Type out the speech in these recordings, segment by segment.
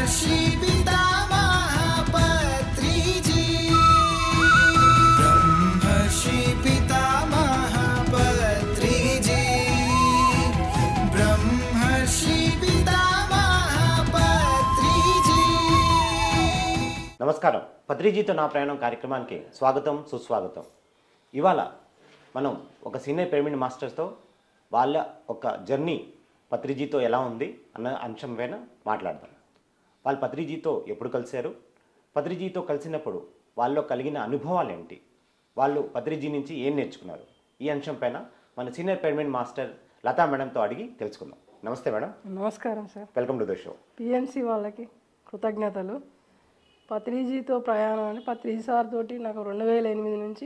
బ్రహ్మర్షి పితామహ పత్రిజీ బ్రహ్మర్షి పితామహ పత్రిజీ బ్రహ్మర్షి పితామహ పత్రిజీ నమస్కారం పత్రిజీతో నా ప్రయాణం కార్యక్రమానికి స్వాగతం సుస్వాగతం ఇవాళ మనం ఒక సీనియర్ పిరమిడ్ మాస్టర్స్తో వాళ్ళ ఒక జర్నీ పత్రిజీతో ఎలా ఉంది అన్న అంశం పైన మాట్లాడదాం వాళ్ళు పత్రిజీతో ఎప్పుడు కలిశారు పత్రిజీతో కలిసినప్పుడు వాళ్ళలో కలిగిన అనుభవాలు ఏంటి వాళ్ళు పత్రిజీ నుంచి ఏం నేర్చుకున్నారు ఈ అంశం పైన మన సీనియర్ పిరమిడ్ మాస్టర్ లతా మేడంతో అడిగి తెలుసుకుందాం నమస్తే మేడం నమస్కారం sir welcome to the show PMC వాళ్ళకి కృతజ్ఞతలు పత్రిజీతో ప్రయాణం అని పత్రిజీ సార్ తోటి నాకు రెండు వేల ఎనిమిది నుంచి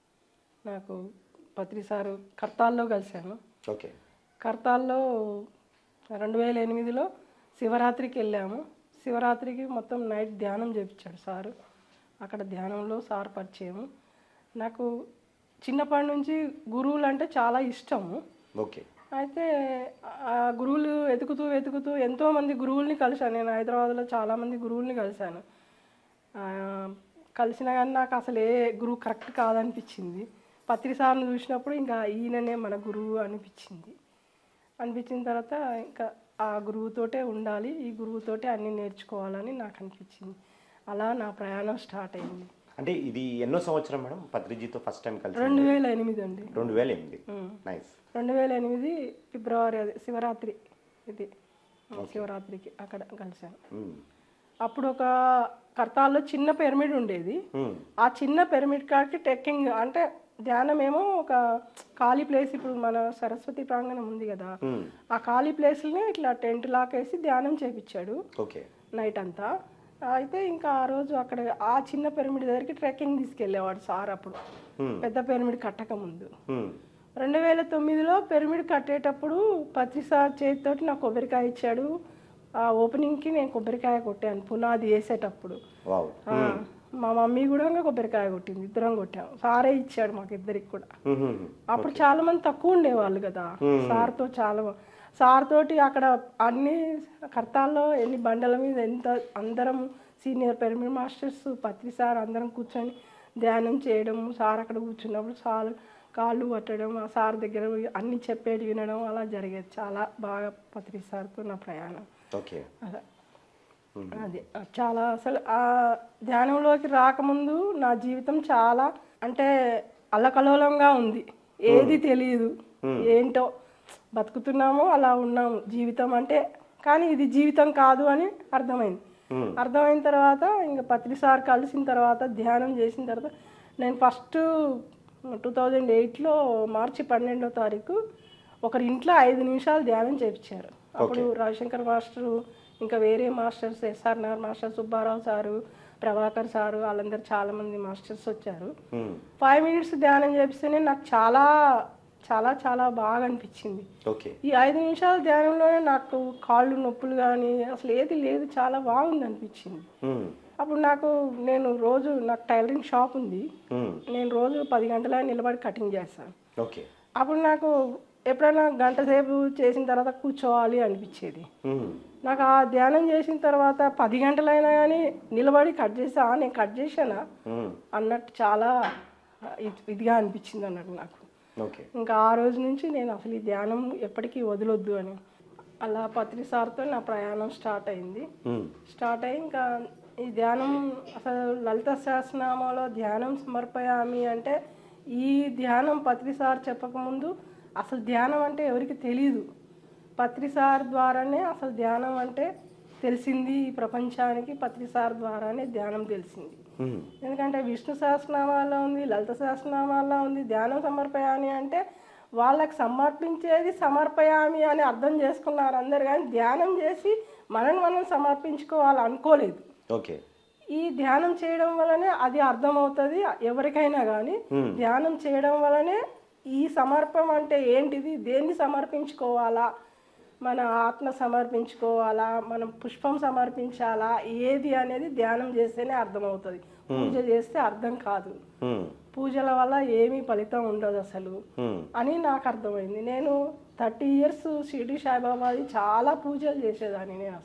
నాకు పత్రి సారు కర్తాల్లో కలిశాను ఓకే కర్తాల్లో రెండు వేల ఎనిమిదిలో శివరాత్రికి వెళ్ళాము శివరాత్రికి మొత్తం నైట్ ధ్యానం చేపించాడు సారు అక్కడ ధ్యానంలో సార్ పరిచయము నాకు చిన్నప్పటి నుంచి గురువులు అంటే చాలా ఇష్టము ఓకే అయితే ఆ గురువులు వెతుకుతూ వెతుకుతూ ఎంతోమంది గురువుల్ని కలిశాను నేను హైదరాబాద్లో చాలామంది గురువుల్ని కలిశాను ఆ, కలిసినా కానీ నాకు అసలు ఏ గురువు కరెక్ట్ కాదనిపించింది పత్రి సార్ని చూసినప్పుడు ఇంకా ఈయననే మన గురువు అనిపించింది అనిపించిన తర్వాత ఇంకా ఆ గురువుతోటే ఉండాలి ఈ గురువుతోటే అన్నీ నేర్చుకోవాలని నాకు అనిపించింది అలా నా ప్రయాణం స్టార్ట్ అయింది అంటే ఇది ఎన్నో సంవత్సరం మేడం పత్రిజీతో ఫస్ట్ టైం కలిసి రెండు వేల ఎనిమిది అండి రెండు వేల ఎనిమిది నైస్ రెండు వేల ఎనిమిది ఫిబ్రవరి అది శివరాత్రి ఇది శివరాత్రికి అక్కడ కలిశాను అప్పుడు ఒక కర్తాల్లో చిన్న పిరమిడ్ ఉండేది ఆ చిన్న పిరమిడ్ కాడికి ట్రెక్కింగ్ అంటే ధ్యానం ఏమో ఒక ఖాళీ ప్లేస్ ఇప్పుడు మన సరస్వతి ప్రాంగణం ఉంది కదా ఆ ఖాళీ ప్లేస్ని ఇట్లా టెంట్ లాకేసి ధ్యానం చేపించాడు ఓకే నైట్ అంతా అయితే ఇంకా ఆ రోజు అక్కడ ఆ చిన్న పిరమిడ్ దగ్గరికి ట్రెక్కింగ్ తీసుకెళ్ళేవాడు సార్ అప్పుడు పెద్ద పిరమిడ్ కట్టక ముందు రెండు వేల తొమ్మిదిలో పిరమిడ్ కట్టేటప్పుడు పత్రి సార్ చేతితోటి నాకు కొబ్బరికాయ ఇచ్చాడు ఆ ఓపెనింగ్కి నేను కొబ్బరికాయ కొట్టాను పునాది వేసేటప్పుడు వావ్ ఆ, మా మమ్మీ కూడా ఇంకా కొబ్బరికాయ కొట్టింది ఇద్దరం కొట్టాం సారే ఇచ్చాడు మాకు ఇద్దరికి కూడా అప్పుడు చాలా మంది తక్కువ ఉండేవాళ్ళు కదా సార్తో చాలా బా- సార్ తోటి అక్కడ అన్ని కర్తాల్లో ఎన్ని బండల మీద ఎంత అందరం senior pyramid masters Patri sir అందరం కూర్చొని ధ్యానం చేయడం సార్ అక్కడ కూర్చున్నప్పుడు సార్ కాళ్ళు పట్టడం ఆ సార్ దగ్గర పోయి అన్ని చెప్పేది వినడం అలా జరిగేది చాలా బాగా పత్రి సార్తో నా ప్రయాణం ఓకే అలా అది చాలా అసలు ఆ ధ్యానంలోకి రాకముందు నా జీవితం చాలా అంటే అల్లకలోలంగా ఉంది ఏది తెలియదు ఏంటో బతుకుతున్నామో అలా ఉన్నాము జీవితం అంటే కానీ ఇది జీవితం కాదు అని అర్థమైంది అర్థమైన తర్వాత ఇంకా పత్రి సార్ కలిసిన తర్వాత ధ్యానం చేసిన తర్వాత నేను ఫస్ట్ టూ థౌజండ్ ఎయిట్లో మార్చి పన్నెండో తారీఖు ఒకరి ఇంట్లో ఐదు నిమిషాలు ధ్యానం చేయించారు అప్పుడు రవిశంకర్ మాస్టరు ఇంకా వేరే masters SR Nagar master Subbarao sir Prabhakar sir వాళ్ళందరూ చాలా మంది మాస్టర్స్ వచ్చారు ఫైవ్ మినిట్స్ ధ్యానం చేపిస్తేనే నాకు చాలా చాలా చాలా బాగా అనిపించింది ఓకే ఈ ఐదు నిమిషాల ధ్యానంలోనే నాకు కాళ్ళు నొప్పులు కానీ అసలు ఏది లేదు చాలా బాగుంది అనిపించింది అప్పుడు నాకు నేను రోజు నాకు టైలరింగ్ షాప్ ఉంది నేను రోజు పది గంటల నిలబడి కటింగ్ చేస్తాను ఓకే అప్పుడు నాకు ఎప్పుడైనా గంట సేపు చేసిన తర్వాత కూర్చోవాలి అనిపించేది నాకు ఆ ధ్యానం చేసిన తర్వాత పది గంటలైనా కానీ నిలబడి కట్ చేసా నేను కట్ చేశానా అన్నట్టు చాలా ఇది- ఇదిగా అనిపించింది అన్నట్టు నాకు ఓకే ఇంకా ఆ రోజు నుంచి నేను అసలు ఈ ధ్యానం ఎప్పటికీ వదలొద్దు అని అలా పత్రి సార్తో నా ప్రయాణం స్టార్ట్ అయింది స్టార్ట్ అయ్యి ఇంకా ఈ ధ్యానం అసలు లలిత సహస్రనామాలో ధ్యానం సమర్పయామి అంటే ఈ ధ్యానం పత్రి సార్ చెప్పకముందు అసలు ధ్యానం అంటే ఎవరికి తెలియదు పత్రి సార్ ద్వారానే అసలు ధ్యానం అంటే తెలిసింది ఈ ప్రపంచానికి పత్రి సార్ ద్వారానే ధ్యానం తెలిసింది ఎందుకంటే విష్ణు సహస్రనామాల్లో ఉంది లలిత సహస్రనామాల్లో ఉంది ధ్యానం సమర్పయామి అంటే వాళ్ళకి సమర్పించేది సమర్పయామి అని అర్థం చేసుకున్నారు అందరు కానీ ధ్యానం చేసి మనని మనం సమర్పించుకోవాలి అనుకోలేదు ఓకే ఈ ధ్యానం చేయడం వల్లనే అది అర్థమవుతుంది ఎవరికైనా కానీ ధ్యానం చేయడం వల్లనే ఈ సమర్పం అంటే ఏంటిది దేన్ని సమర్పించుకోవాలా మన ఆత్మ సమర్పించుకోవాలా మనం పుష్పం సమర్పించాలా ఏది అనేది ధ్యానం చేస్తేనే అర్థమవుతుంది పూజ చేస్తే అర్థం కాదు పూజల వల్ల ఏమీ ఫలితం ఉండదు అసలు అని నాకు అర్థమైంది నేను థర్టీ ఇయర్స్ షిరిడి సాయిబాబాది చాలా పూజలు చేసేదాన్ని నేను అసలు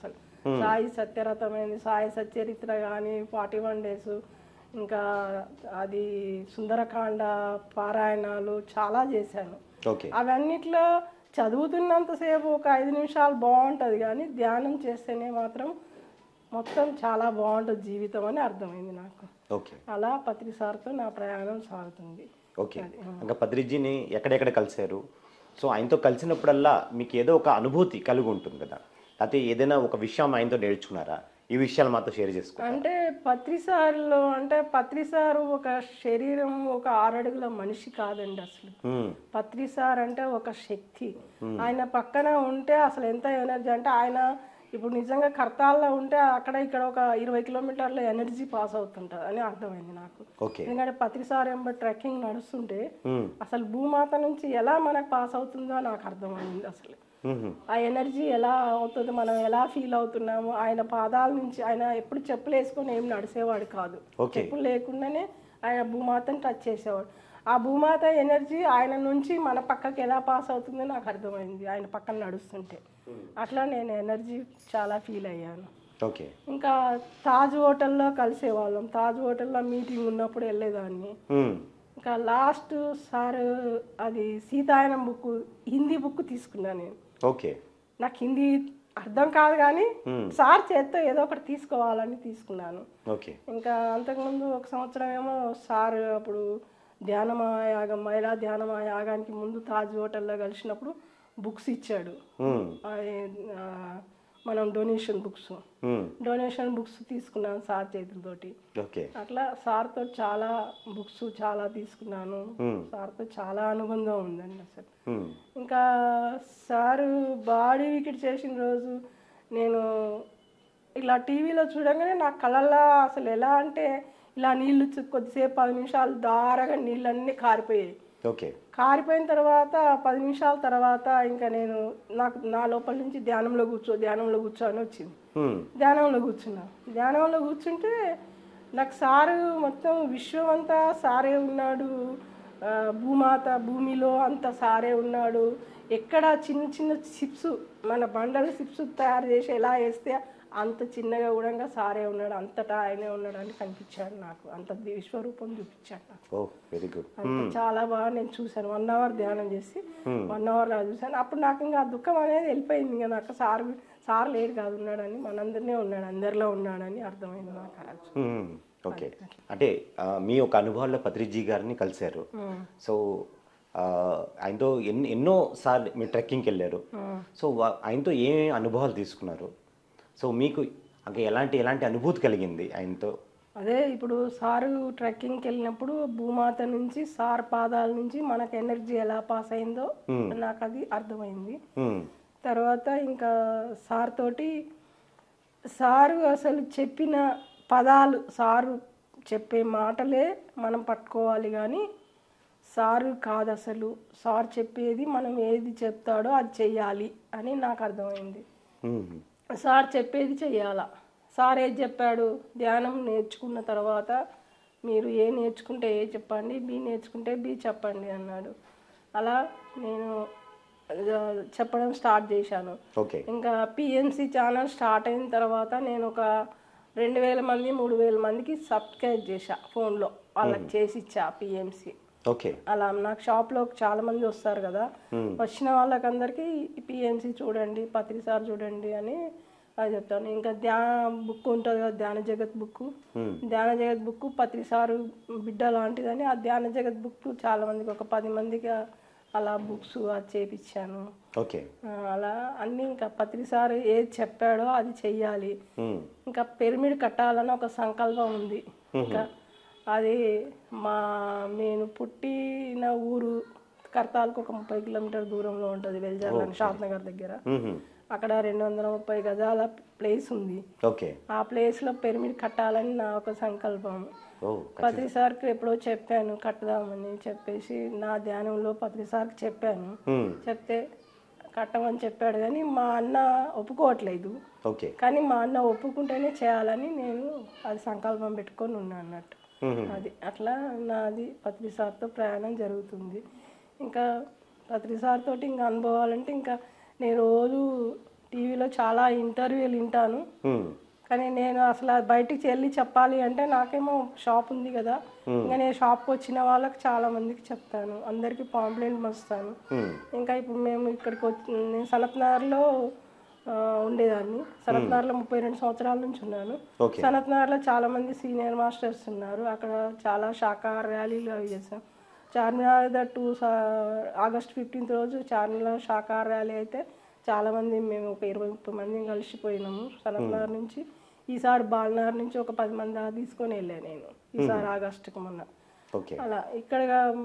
సాయి సత్యరథమైంది సాయి సచ్చరిత్ర కానీ ఫార్టీ వన్ డేస్ ఇంకా అది సుందరకాండ పారాయణాలు చాలా చేశాను ఓకే అవన్నిట్లో చదువుతున్నంతసేపు ఒక ఐదు నిమిషాలు బాగుంటుంది కానీ ధ్యానం చేస్తేనే మాత్రం మొత్తం చాలా బాగుంటుంది జీవితం అని అర్థమైంది నాకు ఓకే అలా పత్రిసార్తో నా ప్రయాణం సాగుతుంది ఓకే ఇంకా పత్రిజీని ఎక్కడెక్కడ కలిశారు సో ఆయనతో కలిసినప్పుడల్లా మీకు ఏదో ఒక అనుభూతి కలిగి ఉంటుంది కదా లేకపోతే ఏదైనా ఒక విషయం ఆయనతో నేర్చుకున్నారా ఈ విషయాలు మాతో షేర్ చేసుకో అంటే పత్రిసార్లో అంటే పత్రిసారు ఒక శరీరం ఒక ఆరడుగుల మనిషి కాదండి అసలు మ్మ్. పత్రిసార్ అంటే ఒక శక్తి ఆయన పక్కన ఉంటే అసలు ఎంత ఎనర్జీ అంటే ఆయన ఇప్పుడు నిజంగా కర్తాల్లో ఉంటే అక్కడ ఇక్కడ ఒక ఇరవై కిలోమీటర్ల ఎనర్జీ పాస్ అవుతుంటది అని అర్థమైంది నాకు ఓకే ఎందుకంటే పత్రిసార్ ఎంబ ట్రెక్కింగ్ నడుస్తుంటే మ్మ్. అసలు భూమాత నుంచి ఎలా మనకు పాస్ అవుతుందో నాకు అర్థమైంది అసలు మ్మ్. ఆ ఎనర్జీ ఎలా అవుతుంది మనం ఎలా ఫీల్ అవుతున్నాము ఆయన పాదాల నుంచి ఆయన ఎప్పుడు చెప్పులు వేసుకొని ఏం నడిచేవాడు కాదు ఓకే. చెప్పులు లేకుండానే ఆయన భూమాతను టచ్ చేసేవాడు ఆ భూమాత ఎనర్జీ ఆయన నుంచి మన పక్కకి ఎలా పాస్ అవుతుందో నాకు అర్థమైంది ఆయన పక్కన నడుస్తుంటే అట్లా నేను ఎనర్జీ చాలా ఫీల్ అయ్యాను ఓకే ఇంకా తాజ్ హోటల్లో కలిసేవాళ్ళం తాజ్ హోటల్లో మీటింగ్ ఉన్నప్పుడు వెళ్ళేదాన్ని మ్మ్. ఇంకా లాస్ట్ సార్ అది సీతాయనం బుక్ హిందీ బుక్ తీసుకున్నాను నేను ఓకే నాకు హిందీ అర్థం కాదు కానీ సార్ చేత్తో ఏదో ఒకటి తీసుకోవాలని తీసుకున్నాను ఓకే ఇంకా అంతకుముందు ఒక సంవత్సరం ఏమో సార్ అప్పుడు ధ్యానమాయాగం మహిళా ధ్యానమాయాగానికి ముందు తాజ్ హోటల్లో కలిసినప్పుడు బుక్స్ ఇచ్చాడు మ్మ్. అది, ఆ, మనం డొనేషన్ బుక్స్ మ్మ్. డొనేషన్ బుక్స్ తీసుకున్నాను సార్ చేతులతోటి ఓకే అట్లా సార్తో చాలా బుక్స్ చాలా తీసుకున్నాను సార్తో చాలా అనుబంధం ఉందండి అసలు మ్మ్. ఇంకా సారు బాడీ వికెట్ చేసిన రోజు నేను ఇలా టీవీలో చూడగానే నా కళ్ళల్లో అసలు ఎలా అంటే ఇలా నీళ్ళు చు- కొద్దిసేపు పది నిమిషాలు దారగా నీళ్ళన్నీ కారిపోయాయి ఓకే కారిపోయిన తర్వాత పది నిమిషాల తర్వాత ఇంకా నేను నాకు నా లోపల నుంచి ధ్యానంలో కూర్చో ధ్యానంలో కూర్చో అని వచ్చింది మ్మ్. ధ్యానంలో కూర్చున్నా ధ్యానంలో కూర్చుంటే నాకు సారు మొత్తం విశ్వం అంతా సారే ఉన్నాడు ఆ, భూమాత భూమిలో అంత సారే ఉన్నాడు ఎక్కడ చిన్న చిన్న చిప్స్ మన బండల చిప్స్ తయారు చేసి ఎలా వేస్తే అంత చిన్నగా కూడా సారే ఉన్నాడు అంతటా ఆయనే ఉన్నాడు అని కనిపించాడు నాకు అంత విశ్వరూపం చూపించాడు నాకు ఓ వెరీ గుడ్ అంత చాలా బాగా నేను చూశాను వన్ అవర్ ధ్యానం చేసి వన్ అవర్ లా చూశాను అప్పుడు నాకు ఇంకా ఆ దుఃఖం అనేది వెళ్ళిపోయింది ఇంకా నాకు సార్ సార్ లేడు కాదు ఉన్నాడని మనందరినే ఉన్నాడు అందరిలో ఉన్నాడని అర్థమైంది నాకు ఆ రోజు మ్మ్. ఓకే అంటే ఆ, మీ యొక్క అనుభవాల్లో పత్రిజీ గారిని కలిశారు సో ఆ, ఆయనతో ఎన్ని ఎన్నో సార్లు మీరు ట్రెక్కింగ్కి వెళ్ళారు సో వా- ఆయనతో ఏమేమి అనుభవాలు తీసుకున్నారు సో మీకు ఇంకా ఎలాంటి ఎలాంటి అనుభూతి కలిగింది ఆయనతో అదే ఇప్పుడు సారు ట్రెక్కింగ్కి వెళ్ళినప్పుడు భూమాత నుంచి సార్ పాదాల నుంచి మనకు ఎనర్జీ ఎలా పాస్ అయిందో నాకు అది అర్థమైంది మ్మ్. తర్వాత ఇంకా సార్ తోటి సారు అసలు చెప్పిన పదాలు సారు చెప్పే మాటలే మనం పట్టుకోవాలి కానీ సారు కాదు అసలు సార్ చెప్పేది మనం ఏది చెప్తాడో అది చెయ్యాలి అని నాకు అర్థమైంది మ్మ్. సార్ చెప్పేది చెయ్యాలా సార్ ఏది చెప్పాడు ధ్యానం నేర్చుకున్న తర్వాత మీరు ఏ నేర్చుకుంటే ఏ చెప్పండి బి నేర్చుకుంటే బి చెప్పండి అన్నాడు అలా నేను ఆ, చెప్పడం స్టార్ట్ చేశాను ఓకే ఇంకా పిఎన్సి ఛానల్ స్టార్ట్ అయిన తర్వాత నేను ఒక రెండు వేల మంది మూడు వేల మందికి సబ్స్క్రైబ్ చేశా ఫోన్లో వాళ్ళకి చేసి ఇచ్చా పిఎంసి ఓకే అలా నాకు షాప్లో చాలా మంది వస్తారు కదా వచ్చిన వాళ్ళకందరికీ పిఎంసి చూడండి పత్రిసార్ చూడండి అని అది చెప్తాను ఇంకా ధ్యాన బుక్ ఉంటుంది కదా ధ్యాన జగత్ బుక్ ధ్యాన జగత్ బుక్ పత్రిసారు బిడ్డ లాంటిదని ఆ ధ్యాన జగత్ బుక్ చాలా మందికి ఒక పది మందికి అలా బుక్స్ అది చేపించాను ఓకే ఆ, అలా అన్నీ ఇంకా పత్రిసారి ఏది చెప్పాడో అది చెయ్యాలి మ్మ్. ఇంకా పిరమిడ్ కట్టాలని ఒక సంకల్పం ఉంది ఇంకా అది మా నేను పుట్టిన ఊరు కర్తాలకు ఒక ముప్పై కిలోమీటర్ దూరంలో ఉంటుంది వెల్జర్లని షాద్ నగర్ దగ్గర మ్మ్. అక్కడ రెండు వందల ముప్పై గజాల ప్లేస్ ఉంది ఓకే ఆ ప్లేస్లో పిరమిడ్ కట్టాలని నా ఒక సంకల్పం ఓ పత్రి సార్కి ఎప్పుడో చెప్పాను కట్టుదామని చెప్పేసి నా ధ్యానంలో పత్రి సార్కి చెప్పాను మ్మ్. చెప్తే కట్టమని చెప్పాడు కానీ మా అన్న ఒప్పుకోవట్లేదు ఓకే కానీ మా అన్న ఒప్పుకుంటేనే చేయాలని నేను అది సంకల్పం పెట్టుకొని ఉన్నా అన్నట్టు మ్మ్. అది అట్లా నాది పత్రి సార్తో ప్రయాణం జరుగుతుంది ఇంకా పత్రి సార్ తోటి ఇంకా అనుభవాలంటే ఇంకా నేను రోజు టీవీలో చాలా ఇంటర్వ్యూలు వింటాను ఉమ్, కానీ నేను అసలు అది బయటికి వెళ్ళి చెప్పాలి అంటే నాకేమో షాప్ ఉంది కదా ఇంకా నేను షాప్కి వచ్చిన వాళ్ళకి చాలా మందికి చెప్తాను అందరికీ పాంప్లెంట్ మస్తాను ఉమ్, ఇంకా ఇప్పుడు మేము ఇక్కడికి వచ్చి నేను సనత్ నగర్లో ఆ, ఉండేదాన్ని సనత్ నగర్లో ముప్పై రెండు సంవత్సరాల నుంచి ఉన్నాను ఓకే సనత్ నగర్లో చాలా మంది సీనియర్ మాస్టర్స్ ఉన్నారు అక్కడ చాలా శాఖాహార ర్యాలీలు అవి చేసాం Charminar the two August fifteenth రోజు చార్మినార్ శాఖాహార ర్యాలీ అయితే చాలా మంది మేము ఒక ఇరవై ముప్పై మంది కలిసిపోయినాము సనత్ నగర్ నుంచి ఈసారి బాలనగర్ నుంచి ఒక పది మంది దాకా తీసుకొని వెళ్ళాను నేను ఈసారి ఆగస్టుకు మొన్న ఓకే అలా ఇక్కడ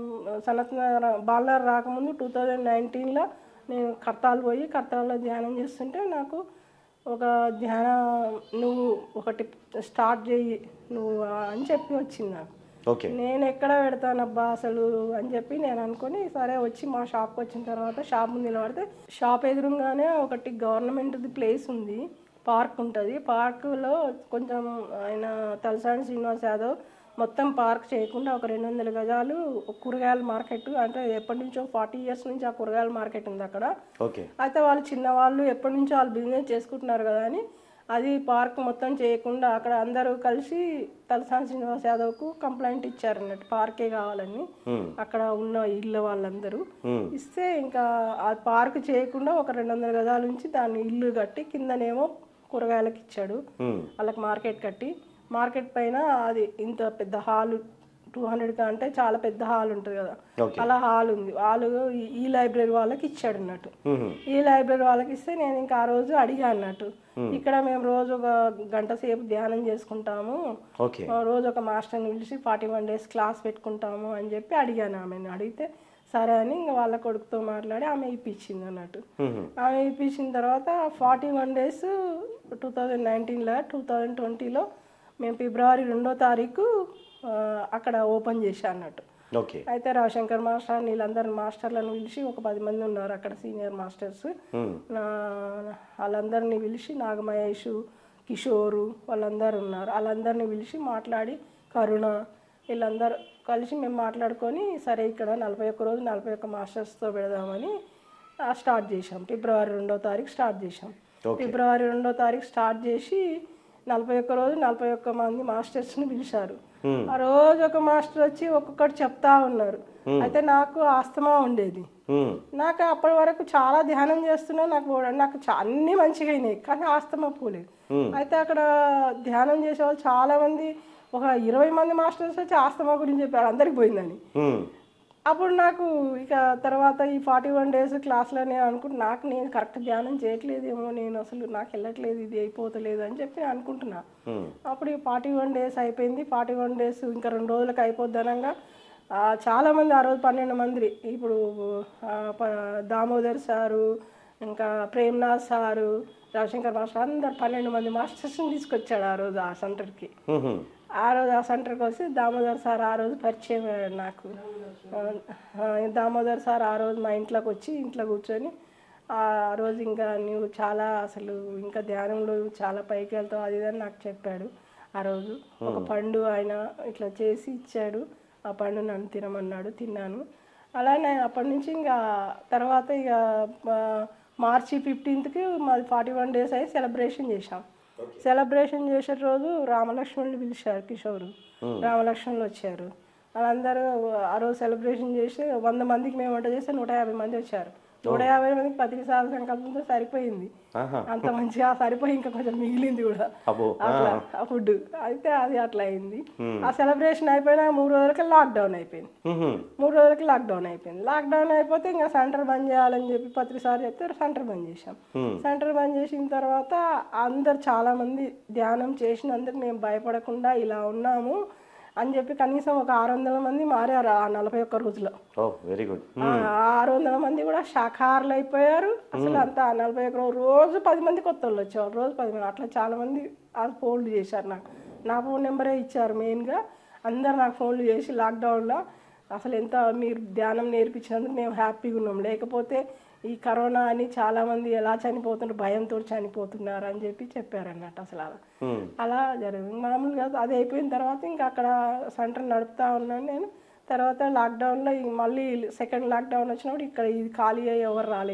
సనత్ నగర్ బాలనగర్ రాకముందు టూ థౌజండ్ నైన్టీన్లో నేను కర్తాలు పోయి కర్తాల్లో ధ్యానం చేస్తుంటే నాకు ఒక ధ్యాన నువ్వు ఒకటి స్టార్ట్ చేయి నువ్వు అని చెప్పి వచ్చింది నాకు ఓకే నేను ఎక్కడ పెడతానబ్బా అసలు అని చెప్పి నేను అనుకొని సరే వచ్చి మా షాప్కి వచ్చిన తర్వాత షాప్ ముందు నిలబడితే షాప్ ఎదురుగానే ఒకటి గవర్నమెంట్ది ప్లేస్ ఉంది పార్క్ ఉంటుంది పార్కులో కొంచెం ఆయన తలసాని శ్రీనివాస్ యాదవ్ మొత్తం పార్క్ చేయకుండా ఒక రెండు వందల గజాలు ఒక కూరగాయల మార్కెట్ అంటే ఎప్పటి నుంచో ఫార్టీ ఇయర్స్ నుంచి ఆ కూరగాయల మార్కెట్ ఉంది అక్కడ ఓకే అయితే వాళ్ళు చిన్నవాళ్ళు ఎప్పటి నుంచో వాళ్ళు బిజినెస్ చేసుకుంటున్నారు కదా అని అది పార్క్ మొత్తం చేయకుండా అక్కడ అందరూ కలిసి తలసాని శ్రీనివాస్ యాదవ్కు కంప్లైంట్ ఇచ్చారు అన్నట్టు పార్కే కావాలని Hmm. అక్కడ ఉన్న ఇళ్ళ వాళ్ళందరూ Hmm. ఇస్తే ఇంకా ఆ పార్క్ చేయకుండా ఒక రెండు వందల గజాల నుంచి దాన్ని ఇల్లు కట్టి కిందనేమో కూరగాయలకు ఇచ్చాడు ఉమ్, వాళ్ళకి మార్కెట్ కట్టి మార్కెట్ పైన అది ఇంత పెద్ద హాల్ టూ హండ్రెడ్ అంటే చాలా పెద్ద హాల్ ఉంటుంది కదా ఓకే అలా హాల్ ఉంది వాళ్ళు ఈ- ఈ లైబ్రరీ వాళ్ళకి ఇచ్చాడు అన్నట్టు ఉమ్, ఈ లైబ్రరీ వాళ్ళకి ఇస్తే నేను ఇంకా ఆ రోజు అడిగా అన్నట్టు ఇక్కడ మేము రోజు ఒక గంట సేపు ధ్యానం చేసుకుంటాము ఓకే ఆ రోజు ఒక మాస్టర్ని పిలిచి ఫార్టీ వన్ డేస్ క్లాస్ పెట్టుకుంటాము అని చెప్పి అడిగాను ఆమెను అడిగితే సరే అని ఇంకా వాళ్ళ కొడుకుతో మాట్లాడి ఆమె ఇప్పించింది అన్నట్టు ఉమ్, ఆమె ఇప్పించిన తర్వాత forty one days two thousand నైన్టీన్లో టూ థౌజండ్ ట్వంటీలో మేము ఫిబ్రవరి రెండో తారీఖు ఆ, అక్కడ ఓపెన్ చేశా అన్నట్టు ఓకే అయితే రవిశంకర్ మాస్టర్ వీళ్ళందరూ మాస్టర్లను పిలిచి ఒక పది మంది ఉన్నారు అక్కడ సీనియర్ మాస్టర్స్ ఉమ్, నా- వాళ్ళందరినీ పిలిచి నాగమహేష్ కిషోరు వాళ్ళందరూ ఉన్నారు వాళ్ళందరినీ పిలిచి మాట్లాడి కరుణ వీళ్ళందరూ కలిసి మేము మాట్లాడుకొని సరే ఇక్కడ నలభై ఒక్క రోజు నలభై ఒక్క మాస్టర్స్తో పెడదామని ఆ, స్టార్ట్ చేసాం ఫిబ్రవరి రెండో తారీఖు స్టార్ట్ చేసాం ఓకే ఫిబ్రవరి రెండో తారీఖు స్టార్ట్ చేసి నలభై ఒక్క రోజు నలభై ఒక్క మంది మాస్టర్స్ని పిలిచారు Hmm. ఆ రోజు ఒక మాస్టర్ వచ్చి ఒక్కొక్కటి చెప్తా ఉన్నారు అయితే నాకు ఆస్తమా ఉండేది ఉమ్, నాకు అప్పటి వరకు చాలా ధ్యానం చేస్తున్నా నాకు కూడా- నాకు చా- అన్ని మంచిగా అయినాయి కానీ ఆస్తమా పోలేదు Hmm. అయితే అక్కడ ధ్యానం చేసే వాళ్ళు చాలా మంది ఒక ఇరవై మంది మాస్టర్స్ వచ్చి ఆస్తమా గురించి చెప్పారు అందరికి పోయిందని ఉమ్, అప్పుడు నాకు ఇక తర్వాత ఈ ఫార్టీ వన్ డేస్ క్లాస్లో నేను అనుకుంటు నాకు నేను కరెక్ట్ ధ్యానం చేయట్లేదేమో నేను అసలు నాకు వెళ్ళట్లేదు ఇది అయిపోతలేదు అని చెప్పి నేను అనుకుంటున్నా ఉమ్, అప్పుడు ఈ ఫార్టీ వన్ డేస్ అయిపోయింది ఫార్టీ వన్ డేస్ ఇంకా రెండు రోజులకు అయిపోద్ది అనగా ఆ, చాలా మంది ఆ రోజు పన్నెండు మంది ఇప్పుడు ఆ, ప- దామోదర్ సారు ఇంకా ప్రేమ్నాథ్ సారు రవిశంకర్ మాస్టర్ అందరు పన్నెండు మంది మాస్టర్స్ని తీసుకొచ్చాడు ఆ రోజు ఆ సెంటర్కి ఉమ్, ఆ రోజు ఆ సెంటర్కి వస్తే దామోదర్ సార్ ఆ రోజు పరిచయం అయ్యాడు నాకు ఆ, ఆ, దామోదర్ సార్ ఆ రోజు మా ఇంట్లోకి వచ్చి ఇంట్లో కూర్చొని ఆ రోజు ఇంకా నువ్వు చాలా అసలు ఇంకా ధ్యానంలో చాలా పైకి వెళ్తావు అది ఇది అని నాకు చెప్పాడు ఆ రోజు ఒక పండు ఆయన ఇట్లా చేసి ఇచ్చాడు ఆ పండు నన్ను తినమన్నాడు తిన్నాను అలా నేను అప్పటి నుంచి ఇంకా తర్వాత ఇక ఆ, మార్చి ఫిఫ్టీన్త్కి మాది ఫార్టీ వన్ డేస్ అయ్యి సెలబ్రేషన్ చేశాం సెలబ్రేషన్ చేసే రోజు రామలక్ష్మణులు పిలిచారు కిషోరు రామలక్ష్మణులు వచ్చారు వాళ్ళందరూ ఆ రోజు సెలబ్రేషన్ చేసి వంద మందికి మేము వంట చేస్తే నూట యాభై మంది వచ్చారు నూట యాభై మందికి పత్రిసాల సంకల్పంతో సరిపోయింది ఆహా అంత మంచిగా సరిపోయి ఇంకా కొంచెం మిగిలింది కూడా అబ్బో అట్లా ఆ ఫుడ్ అయితే అది అట్లా అయింది ఆ సెలబ్రేషన్ అయిపోయినా మూడు రోజులకి లాక్డౌన్ అయిపోయింది ఉమ్, మూడు రోజులకి లాక్డౌన్ అయిపోయింది లాక్డౌన్ అయిపోతే ఇంకా సెంటర్ బంద్ చేయాలని చెప్పి పత్రిసారి చెప్తే సెంటర్ బంద్ చేశాం Hmm. సెంటర్ బంద్ చేసిన తర్వాత అందరు చాలా మంది ధ్యానం చేసినందుకు మేము భయపడకుండా ఇలా ఉన్నాము అని చెప్పి కనీసం ఒక ఆరు వందల మంది మారారు ఆ నలభై ఒక్క రోజులో ఓ వెరీ గుడ్ ఆ ఆరు వందల మంది కూడా శాఖాహారులు అయిపోయారు అసలు అంతా నలభై ఒక్క రోజు రోజు పది మంది కొత్త వాళ్ళు వచ్చేవాళ్ళు రోజు పది మంది అట్లా చాలా మంది ఆ ఫోన్లు చేశారు నాకు నా ఫోన్ నెంబరే ఇచ్చారు మెయిన్గా అందరు నాకు ఫోన్లు చేసి లాక్డౌన్లో అసలు ఎంత మీరు ధ్యానం నేర్పించినందుకు మేము హ్యాపీగా ఉన్నాం లేకపోతే ఈ కరోనా అని చాలా మంది ఎలా చనిపోతున్నారు భయంతో చనిపోతున్నారు అని చెప్పి చెప్పారు అన్నట్టు అసలు అలా ఉమ్, అలా జరిగింది మామూలుగా అది అయిపోయిన తర్వాత ఇంకా అక్కడ సెంటర్ నడుపుతా ఉన్నాను నేను తర్వాత లాక్డౌన్లో ఈ మళ్ళీ సెకండ్ లాక్డౌన్ వచ్చినప్పుడు ఇక్కడ ఇది ఖాళీ అయ్యి ఎవరు రాలేదు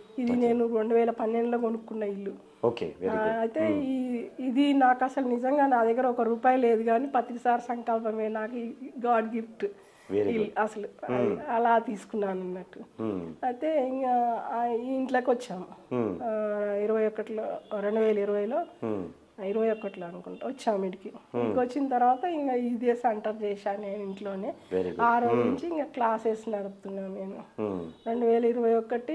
ఇది నేను రెండు వేల పన్నెండులో కొనుక్కున్న ఇల్లు ఓకే వెరీ ఆ, అయితే ఈ ఇది నాకు అసలు నిజంగా నా దగ్గర ఒక రూపాయి లేదు కానీ ప్రతిసారి సంకల్పమే నాకు గాడ్ గిఫ్ట్ Very అసలు అది అలా తీసుకున్నాను అన్నట్టు అయితే ఇంకా ఆ ఈ ఇంట్లోకి వచ్చాము ఆ, ఇరవై ఒకటిలో రెండు వేల ఇరవైలో ఇరవై ఒకటిలో అనుకుంటా వచ్చాము ఇంటికి ఇంటికి వచ్చిన తర్వాత ఇంకా ఇదే సెంటర్ చేశాను నేను ఇంట్లోనే Very ఆ రోజు నుంచి ఇంకా క్లాసెస్ నడుపుతున్నాను నేను రెండు వేల ఇరవై ఒకటి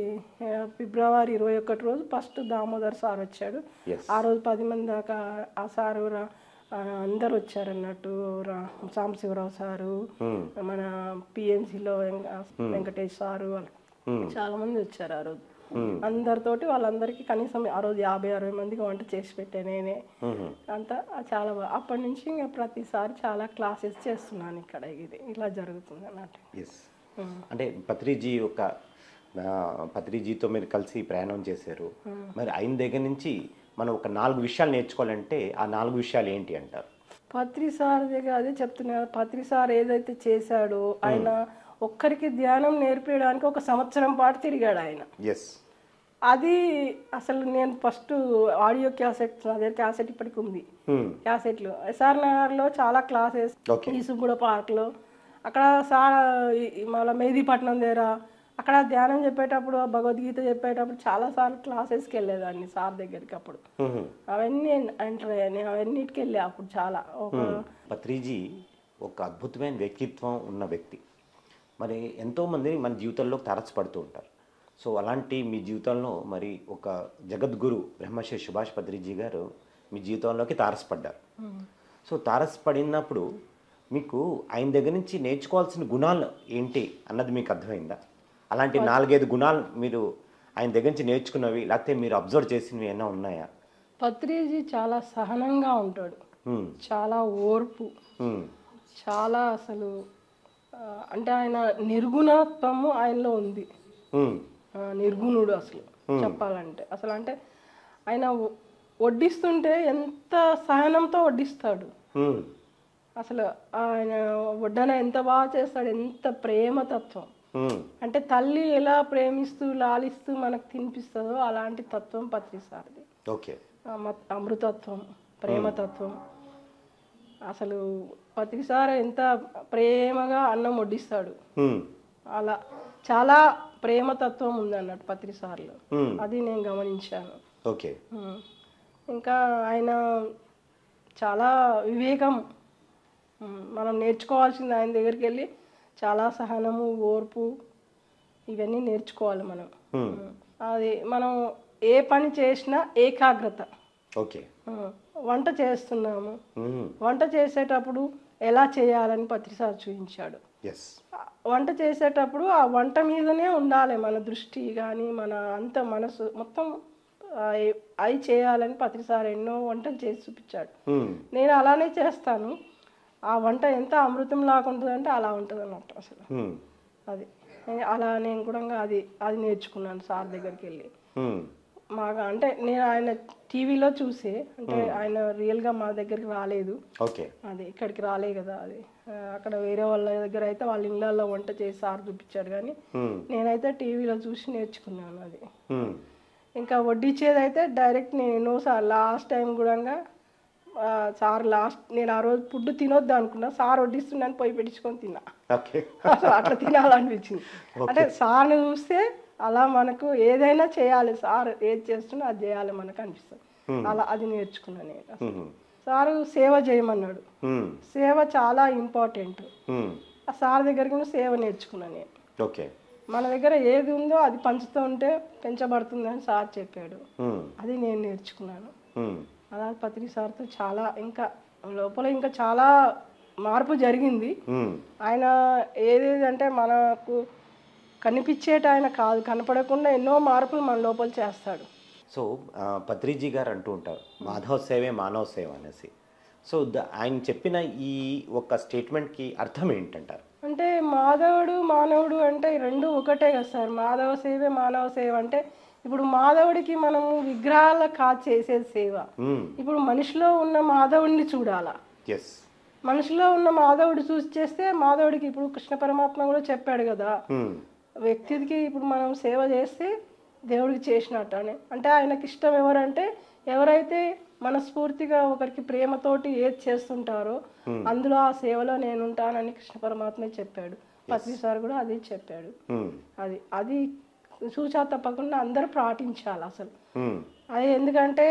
ఆ, ఫిబ్రవరి ఇరవై ఒకటి రోజు ఫస్ట్ దామోదర్ సార్ వచ్చాడు Yes. ఆ రోజు పది మంది దాకా ఆ సారు రా- ఆ, అందరు వచ్చారు అన్నట్టు రా- సాంబశివరావు సారు మన పిఎంసిలో వెంకటేష్ సారు వాళ్ళు చాలా మంది వచ్చారు ఆ రోజు అందరితోటి వాళ్ళందరికీ కనీసం ఆ రోజు యాభై అరవై మందికి వంట చేసి పెట్టే నేనే అంతా చాలా బాగా అప్పటి నుంచి ఇంకా ప్రతిసారి చాలా క్లాసెస్ చేస్తున్నాను ఇక్కడ ఇది ఇలా జరుగుతుంది అన్నట్టు ఎస్ అంటే పత్రిజీ యొక్క ఆ, పత్రిజీతో మీరు కలిసి ప్రయాణం చేశారు మరి ఆయన దగ్గర నుంచి మనం ఒక నాలుగు విషయాలు నేర్చుకోవాలంటే ఆ నాలుగు విషయాలు ఏంటి అంటారు పత్రి సార్ దగ్గర అదే చెప్తున్నా కదా, పత్రి సార్ ఏదైతే చేశాడో ఆయన ఒక్కరికి ధ్యానం నేర్పించడానికి ఒక సంవత్సరం పాటు తిరిగాడు ఆయన ఎస్ అది అసలు నేను ఫస్ట్ ఆడియో క్యాసెట్ నా దగ్గర క్యాసెట్ ఇప్పటికి ఉంది క్యాసెట్లు ఎస్ఆర్ నగర్లో చాలా క్లాసెస్ Okay. ఈసుగూడ పార్క్లో అక్కడ సార్ ఈ- ఈ మళ్ళీ మెహదీపట్నం దగ్గర అక్కడ ధ్యానం చెప్పేటప్పుడు భగవద్గీత చెప్పేటప్పుడు చాలా సార్లు క్లాసెస్కి వెళ్ళేదాన్ని సార్ దగ్గరికి అప్పుడు అవన్నీ ఎంటర్ అయ్యాను అవన్నిటికి వెళ్ళా అప్పుడు చాలా ఒక పత్రిజీ ఒక అద్భుతమైన వ్యక్తిత్వం ఉన్న వ్యక్తి మరి ఎంతోమంది మన జీవితంలో తరచపడుతూ ఉంటారు సో అలాంటి మీ జీవితంలో మరి ఒక జగద్గురు బ్రహ్మశ్రీ సుభాష్ పత్రిజీ గారు మీ జీవితంలోకి తారసపడ్డారు సో తారసపడినప్పుడు మీకు ఆయన దగ్గర నుంచి నేర్చుకోవాల్సిన గుణాలు ఏంటి అన్నది మీకు అర్థమైందా అలాంటి నాలుగైదు గుణాలు మీరు ఆయన దగ్గర నుంచి నేర్చుకున్నవి లేకపోతే మీరు అబ్జర్వ్ చేసినవి ఏమైనా ఉన్నాయా పత్రిజీ చాలా సహనంగా ఉంటాడు హ్మ్. చాలా ఓర్పు హ్మ్. చాలా అసలు ఆ, అంటే ఆయన నిర్గుణత్వము ఆయనలో ఉంది హ్మ్. ఆ, నిర్గుణుడు అసలు చెప్పాలంటే అసలు అంటే ఆయన వ- వడ్డిస్తుంటే ఎంత సహనంతో వడ్డిస్తాడు హ్మ్. అసలు ఆయన వడ్డన ఎంత బాగా చేస్తాడు ఎంత ప్రేమతత్వం హ్మ్. అంటే తల్లి ఎలా ప్రేమిస్తూ లాలిస్తూ మనకు తినిపిస్తుందో అలాంటి తత్వం పత్రిసారిది ఓకే ఆ మత్- అమృతత్వం ప్రేమతత్వం అసలు ప్రతిసారి ఎంత ప్రేమగా అన్నం వడ్డిస్తాడు హ్మ్. అలా చాలా ప్రేమతత్వం ఉంది అన్నట్టు పత్రిసార్లు హ్మ్. అది నేను గమనించాను ఓకే ఉమ్. ఇంకా ఆయన చాలా వివేకం ఉమ్, మనం నేర్చుకోవాల్సింది ఆయన దగ్గరికి వెళ్ళి చాలా సహనము ఓర్పు ఇవన్నీ నేర్చుకోవాలి మనం హ్మ్. ఉమ్. అది మనం ఏ పని చేసినా ఏకాగ్రత ఓకే ఉమ్. వంట చేస్తున్నాము హ్మ్. వంట చేసేటప్పుడు ఎలా చేయాలని పత్రిసారి చూపించాడు ఎస్ ఆ వంట చేసేటప్పుడు ఆ వంట మీదనే ఉండాలి మన దృష్టి కానీ మన అంత మనసు మొత్తం ఆ, ఏ- అవి చేయాలని పత్రిసారి ఎన్నో వంటలు చేసి చూపించాడు హ్మ్. నేను అలానే చేస్తాను ఆ వంట ఎంత అమృతం లాగుంటుంది అంటే అలా ఉంటుంది అన్నట్టు అసలు హ్మ్. అది నేను అలా నేను కూడా అది అది నేర్చుకున్నాను సార్ దగ్గరికి వెళ్ళి హ్మ్. మాకు అంటే నేను ఆయన టీవీలో చూసే అంటే ఆయన రియల్గా మా దగ్గరికి రాలేదు ఓకే అది ఇక్కడికి రాలే కదా అది ఆ, అక్కడ వేరే వాళ్ళ దగ్గర అయితే వాళ్ళ ఇళ్ళల్లో వంట చేసి సార్ చూపించాడు కానీ హ్మ్. నేనైతే టీవీలో చూసి నేర్చుకున్నాను అది హ్మ్. ఇంకా వడ్డించేది అయితే డైరెక్ట్ నేను ఎన్నోసార్లు లాస్ట్ టైం కూడా ఆ, సార్ లాస్ట్ నేను ఆ రోజు ఫుడ్ తినొద్దు అనుకున్నా సార్ వడ్డిస్తున్నాను పోయి పెట్టించుకొని తిన్నా ఓకే అసలు అట్లా తినాలనిపించింది అంటే సార్ని చూస్తే అలా మనకు ఏదైనా చేయాలి సార్ ఏది చేస్తున్నా అది చేయాలి మనకు అనిపిస్తుంది అలా అది నేర్చుకున్నాను నేను అసలు. హ్మ్. సారు సేవ చేయమన్నాడు హ్మ్. సేవ చాలా ఇంపార్టెంట్ హ్మ్. ఆ సార్ దగ్గరికి కూడా సేవ నేర్చుకున్నాను నేను ఓకే మన దగ్గర ఏది ఉందో అది పంచుతూ ఉంటే పెంచబడుతుందని సార్ చెప్పాడు హ్మ్. అది నేను నేర్చుకున్నాను హ్మ్. అలా పత్రి సార్తో చాలా ఇంకా లోపల ఇంకా చాలా మార్పు జరిగింది హ్మ్. ఆయన ఏదేది అంటే మనకు కనిపించేట ఆయన కాదు కనపడకుండా ఎన్నో మార్పులు మన లోపల చేస్తాడు సో ఆ, పత్రిజీ గారు అంటూ ఉంటారు మాధవ సేవే మానవ సేవ అనేసి సో ద ఆయన చెప్పిన ఈ ఒక స్టేట్మెంట్కి అర్థం ఏంటంటారు అంటే మాధవుడు మానవుడు అంటే ఈ రెండు ఒకటే కదా సార్ మాధవ సేవే మానవ సేవ అంటే ఇప్పుడు మాధవుడికి మనము విగ్రహాల కాదు చేసేది సేవ ఇప్పుడు మనిషిలో ఉన్న మాధవుడిని చూడాలా ఎస్ మనిషిలో ఉన్న మాధవుడు చూసి చేస్తే మాధవుడికి ఇప్పుడు కృష్ణ పరమాత్మ కూడా చెప్పాడు కదా వ్యక్తికి ఇప్పుడు మనం సేవ చేస్తే దేవుడికి చేసినట్టు అని అంటే ఆయనకి ఇష్టం ఎవరంటే ఎవరైతే మనస్ఫూర్తిగా ఒకరికి ప్రేమతోటి ఏది చేస్తుంటారో అందులో ఆ సేవలో నేను ఉంటానని కృష్ణ పరమాత్మే చెప్పాడు పత్రి సార్ కూడా అదే చెప్పాడు ఉమ్, అది అది చూచా తప్పకుండా అందరూ పాటించాలి అసలు ఉమ్, అది ఎందుకంటే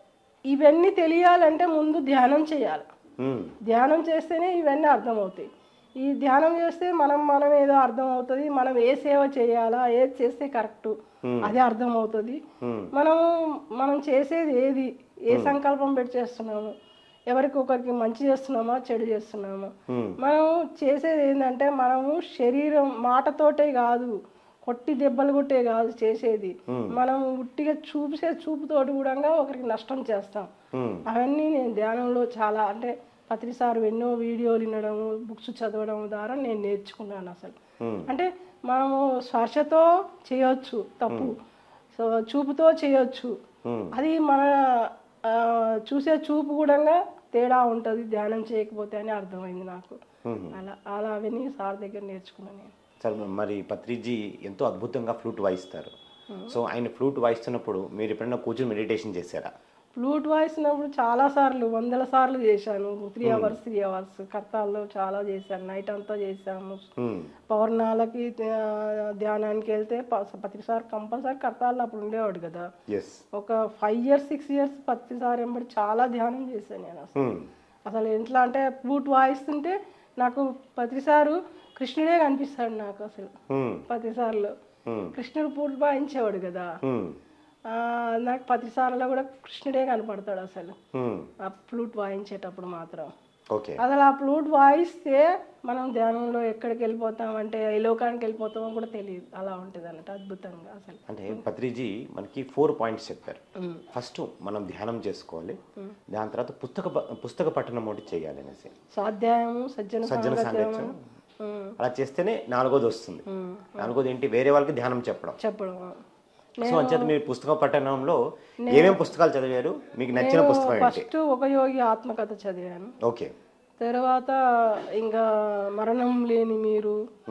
ఇవన్నీ తెలియాలంటే ముందు ధ్యానం చేయాలి ఉమ్, ధ్యానం చేస్తేనే ఇవన్నీ అర్థమవుతాయి ఈ ధ్యానం చేస్తే మనం మనం ఏదో అర్థం అవుతుంది మనం ఏ సేవ చేయాలా ఏది చేస్తే కరెక్ట్ అదే అర్థం అవుతుంది మనం మనం చేసేది ఏది ఏ సంకల్పం పెట్టి చేస్తున్నాము ఎవరికి ఒకరికి మంచి చేస్తున్నామా చెడు చేస్తున్నామా ఉమ్, మనం చేసేది ఏంటంటే మనము శరీరం మాటతోటే కాదు కొట్టి దెబ్బలు కొట్టే కాదు చేసేది మనం ఉట్టిగా చూసే చూపుతోటి కూడా ఒకరికి నష్టం చేస్తాం ఉమ్, అవన్నీ నేను ధ్యానంలో చాలా అంటే ప్రతిసారి ఎన్నో వీడియోలు వినడం బుక్స్ చదవడం ద్వారా నేను నేర్చుకున్నాను అసలు Hmm. అంటే మనము స్పర్శతో చేయొచ్చు తప్పు సో చూపుతో చేయొచ్చు Hmm. అది మన ఆ, చూసే చూపు కూడా తేడా ఉంటుంది ధ్యానం చేయకపోతే అని అర్థమైంది నాకు అలా అలా అవన్నీ సార్ దగ్గర నేర్చుకున్నాను నేను సరే మరి పత్రిజీ ఎంతో అద్భుతంగా ఫ్లూట్ వాయిస్తారు సో ఆయన ఫ్లూట్ వాయిస్తున్నప్పుడు మీరు ఎప్పుడైనా కూర్చొని మెడిటేషన్ చేశారా ఫ్లూట్ వాయిసినప్పుడు చాలా సార్లు వందల సార్లు చేశాను త్రీ అవర్స్ త్రీ అవర్స్ కర్తాల్లో చాలా చేశాను నైట్ అంతా చేశాము ఉమ్, పౌర్ణాలకి ఆ, ధ్యానానికి వెళ్తే ప- ప్రతిసారి కంపల్సరీ కర్తాల్లో అప్పుడు ఉండేవాడు కదా ఎస్ ఒక ఫైవ్ ఇయర్స్ సిక్స్ ఇయర్స్ ప్రతిసారి ఎంబడి చాలా ధ్యానం చేశాను నేను అసలు ఉమ్, అసలు ఎట్లా అంటే ఫ్లూట్ వాయిస్తుంటే నాకు ప్రతిసారు కృష్ణుడే కనిపిస్తాడు నాకు అసలు ఉమ్, ప్రతిసారిలో ఉమ్, కృష్ణుడు ఫ్లూట్ వాయించేవాడు కదా ఉమ్, ఆ, నాకు ప్రతిసారిలో కూడా కృష్ణుడే కనపడతాడు అసలు ఉమ్, ఆ ఫ్లూట్ వాయించేటప్పుడు మాత్రం ఓకే అసలు ఆ ఫ్లూట్ వాయిస్తే మనం ధ్యానంలో ఎక్కడికి వెళ్ళిపోతాం అంటే ఏ లోకానికి వెళ్ళిపోతామో కూడా తెలియదు అలా ఉంటుంది అన్నట్టు అద్భుతంగా అసలు అంటే పత్రిజీ మనకి ఫోర్ పాయింట్స్ చెప్పారు ఫస్ట్ మనం ధ్యానం చేసుకోవాలి దాని తర్వాత పుస్తక ప- పుస్తక పఠనం ఒకటి చేయాలి అనేసి స్వాధ్యాయము సజ్జన సజ్జన సాంగత్యము సాంగత్యం ఉమ్, అలా చేస్తేనే నాలుగోది వస్తుంది ఉమ్, నాలుగోది ఏంటి వేరే వాళ్ళకి ధ్యానం చెప్పడం చెప్పడం సో అంచేత మీరు పుస్తక పఠనంలో ఏమేం పుస్తకాలు చదివారు మీకు నచ్చిన పుస్తకం ఏంటి ఫస్ట్ ఒక యోగి ఆత్మకథ చదివాను ఓకే తర్వాత ఇంకా మరణం లేని మీరు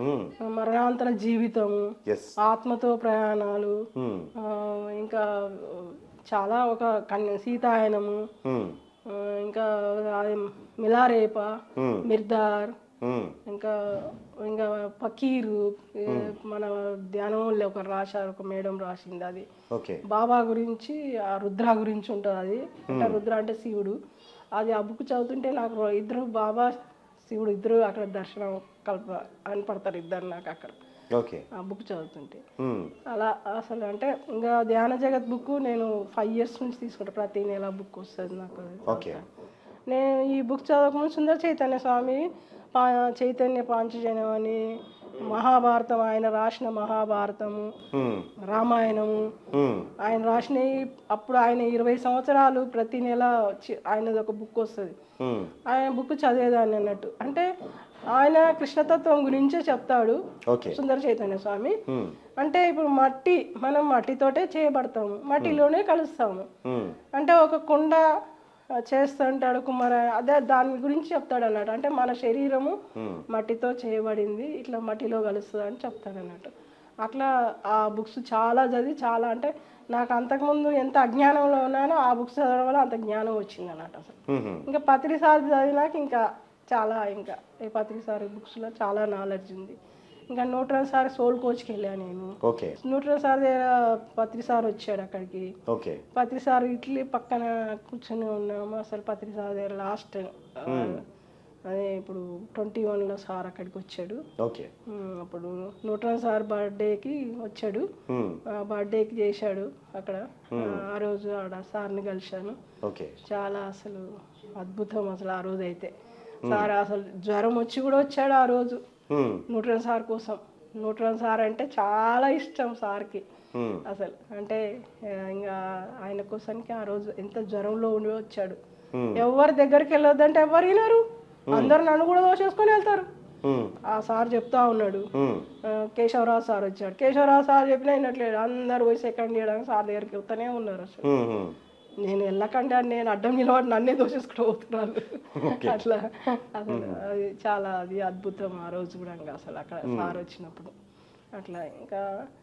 మరణాంతర జీవితము ఎస్ ఆత్మతో ప్రయాణాలు ఆ, ఇంకా చాలా ఒక కన్య సీతాయనము ఆ, ఇంకా అది మిలారేప మిర్దార్ ఇంకా ఇంకా పకీరు ఏ, మన ధ్యానంలో ఒక రాశారు ఒక మేడం రాసింది అది ఓకే బాబా గురించి ఆ రుద్ర గురించి ఉంటుంది అది అంటే రుద్ర అంటే శివుడు అది ఆ బుక్ చదువుతుంటే నాకు రో- ఇద్దరు బాబా శివుడు ఇద్దరు అక్కడ దర్శనం కల్ప కనపడతారు ఇద్దరు నాకు అక్కడ ఓకే ఆ బుక్ చదువుతుంటే అలా అసలు అంటే ఇంకా ధ్యాన జగత్ బుక్ నేను ఫైవ్ ఇయర్స్ నుంచి తీసుకుంటా ప్రతి నెల బుక్ వస్తుంది నాకు అది. ఓకే నేను ఈ బుక్ చదవకముందు సుందర చైతన్య స్వామి పా చైతన్య పాంచజన్యం అని మహాభారతం ఆయన రాసిన మహాభారతము రామాయణము ఆయన రాసిన అప్పుడు ఆయన ఇరవై సంవత్సరాలు ప్రతి నెల వచ్చి- ఆయనది ఒక బుక్ వస్తుంది ఆయన బుక్ చదివేదాన్ని అన్నట్టు అంటే ఆయన కృష్ణతత్వం గురించే చెప్తాడు ఓకే సుందర చైతన్య స్వామి అంటే ఇప్పుడు మట్టి మనం మట్టితోటే చేయబడతాము మట్టిలోనే కలుస్తాము అంటే ఒక కుండ ఆ, చేస్తుంటాడు కుమార అదే దాని గురించి చెప్తాడు అన్నట్టు అంటే మన శరీరము మట్టితో చేయబడింది ఇట్లా మట్టిలో కలుస్తుంది అని చెప్తాడు అన్నట్టు అట్లా ఆ బుక్స్ చాలా చదివి చాలా అంటే నాకు అంతకుముందు ఎంత అజ్ఞానంలో ఉన్నానో ఆ బుక్స్ చదవడం వల్ల అంత జ్ఞానం వచ్చింది అన్నట్టు అసలు ఇంకా పత్రిసారి చదివినాక ఇంకా చాలా ఇంకా ఈ పత్రిసారి బుక్స్లో చాలా నాలెడ్జ్ ఉంది ఇంకా న్యూట్రన్ సార్ సోల్ కోచ్కి వెళ్ళాను నేను ఓకే న్యూట్రన్ సార్ దగ్గర పత్రి సార్ వచ్చాడు అక్కడికి ఓకే పత్రి సార్ ఇట్లీ పక్కన కూర్చొని ఉన్నాము అసలు పత్రి సార్ దగ్గర లాస్ట్ అదే ఇప్పుడు ట్వంటీ వన్లో సార్ అక్కడికి వచ్చాడు ఓకే ఉమ్, అప్పుడు న్యూట్రన్ సార్ బర్త్డేకి వచ్చాడు ఆ బర్త్డేకి చేశాడు అక్కడ ఆ రోజు ఆడ సార్ని కలిశాను ఓకే చాలా అసలు అద్భుతం అసలు ఆ రోజు అయితే సార్ అసలు జ్వరం వచ్చి కూడా వచ్చాడు ఆ రోజు న్యూట్రన్ సార్ కోసం న్యూట్రన్ సార్ అంటే చాలా ఇష్టం సార్కి అసలు అంటే ఆ, ఇంకా ఆయన కోసానికి ఆ రోజు ఎంత జ్వరంలో ఉండి వచ్చాడు ఎవరి దగ్గరికి వెళ్ళొద్దంటే ఎవరు వినరు అందరు నన్ను కూడా దోచేసుకొని వెళ్తారు ఆ సార్ చెప్తా ఉన్నాడు ఆ, కేశవరావు సార్ వచ్చాడు కేశవరావు సార్ చెప్పినా వినట్లేదు అందరు పోయి సెకండ్ చేయడానికి సార్ దగ్గరికి వెళ్తానే ఉన్నారు అసలు నేను వెళ్ళకండి అని నేను అడ్డం నిలబడి నన్నే దోషేసుకుంటూ పోతున్నాను అట్లా అసలు అది చాలా అది అద్భుతం ఆ రోజు కూడా ఇంకా అసలు అక్కడ సార్ వచ్చినప్పుడు అట్లా ఇంకా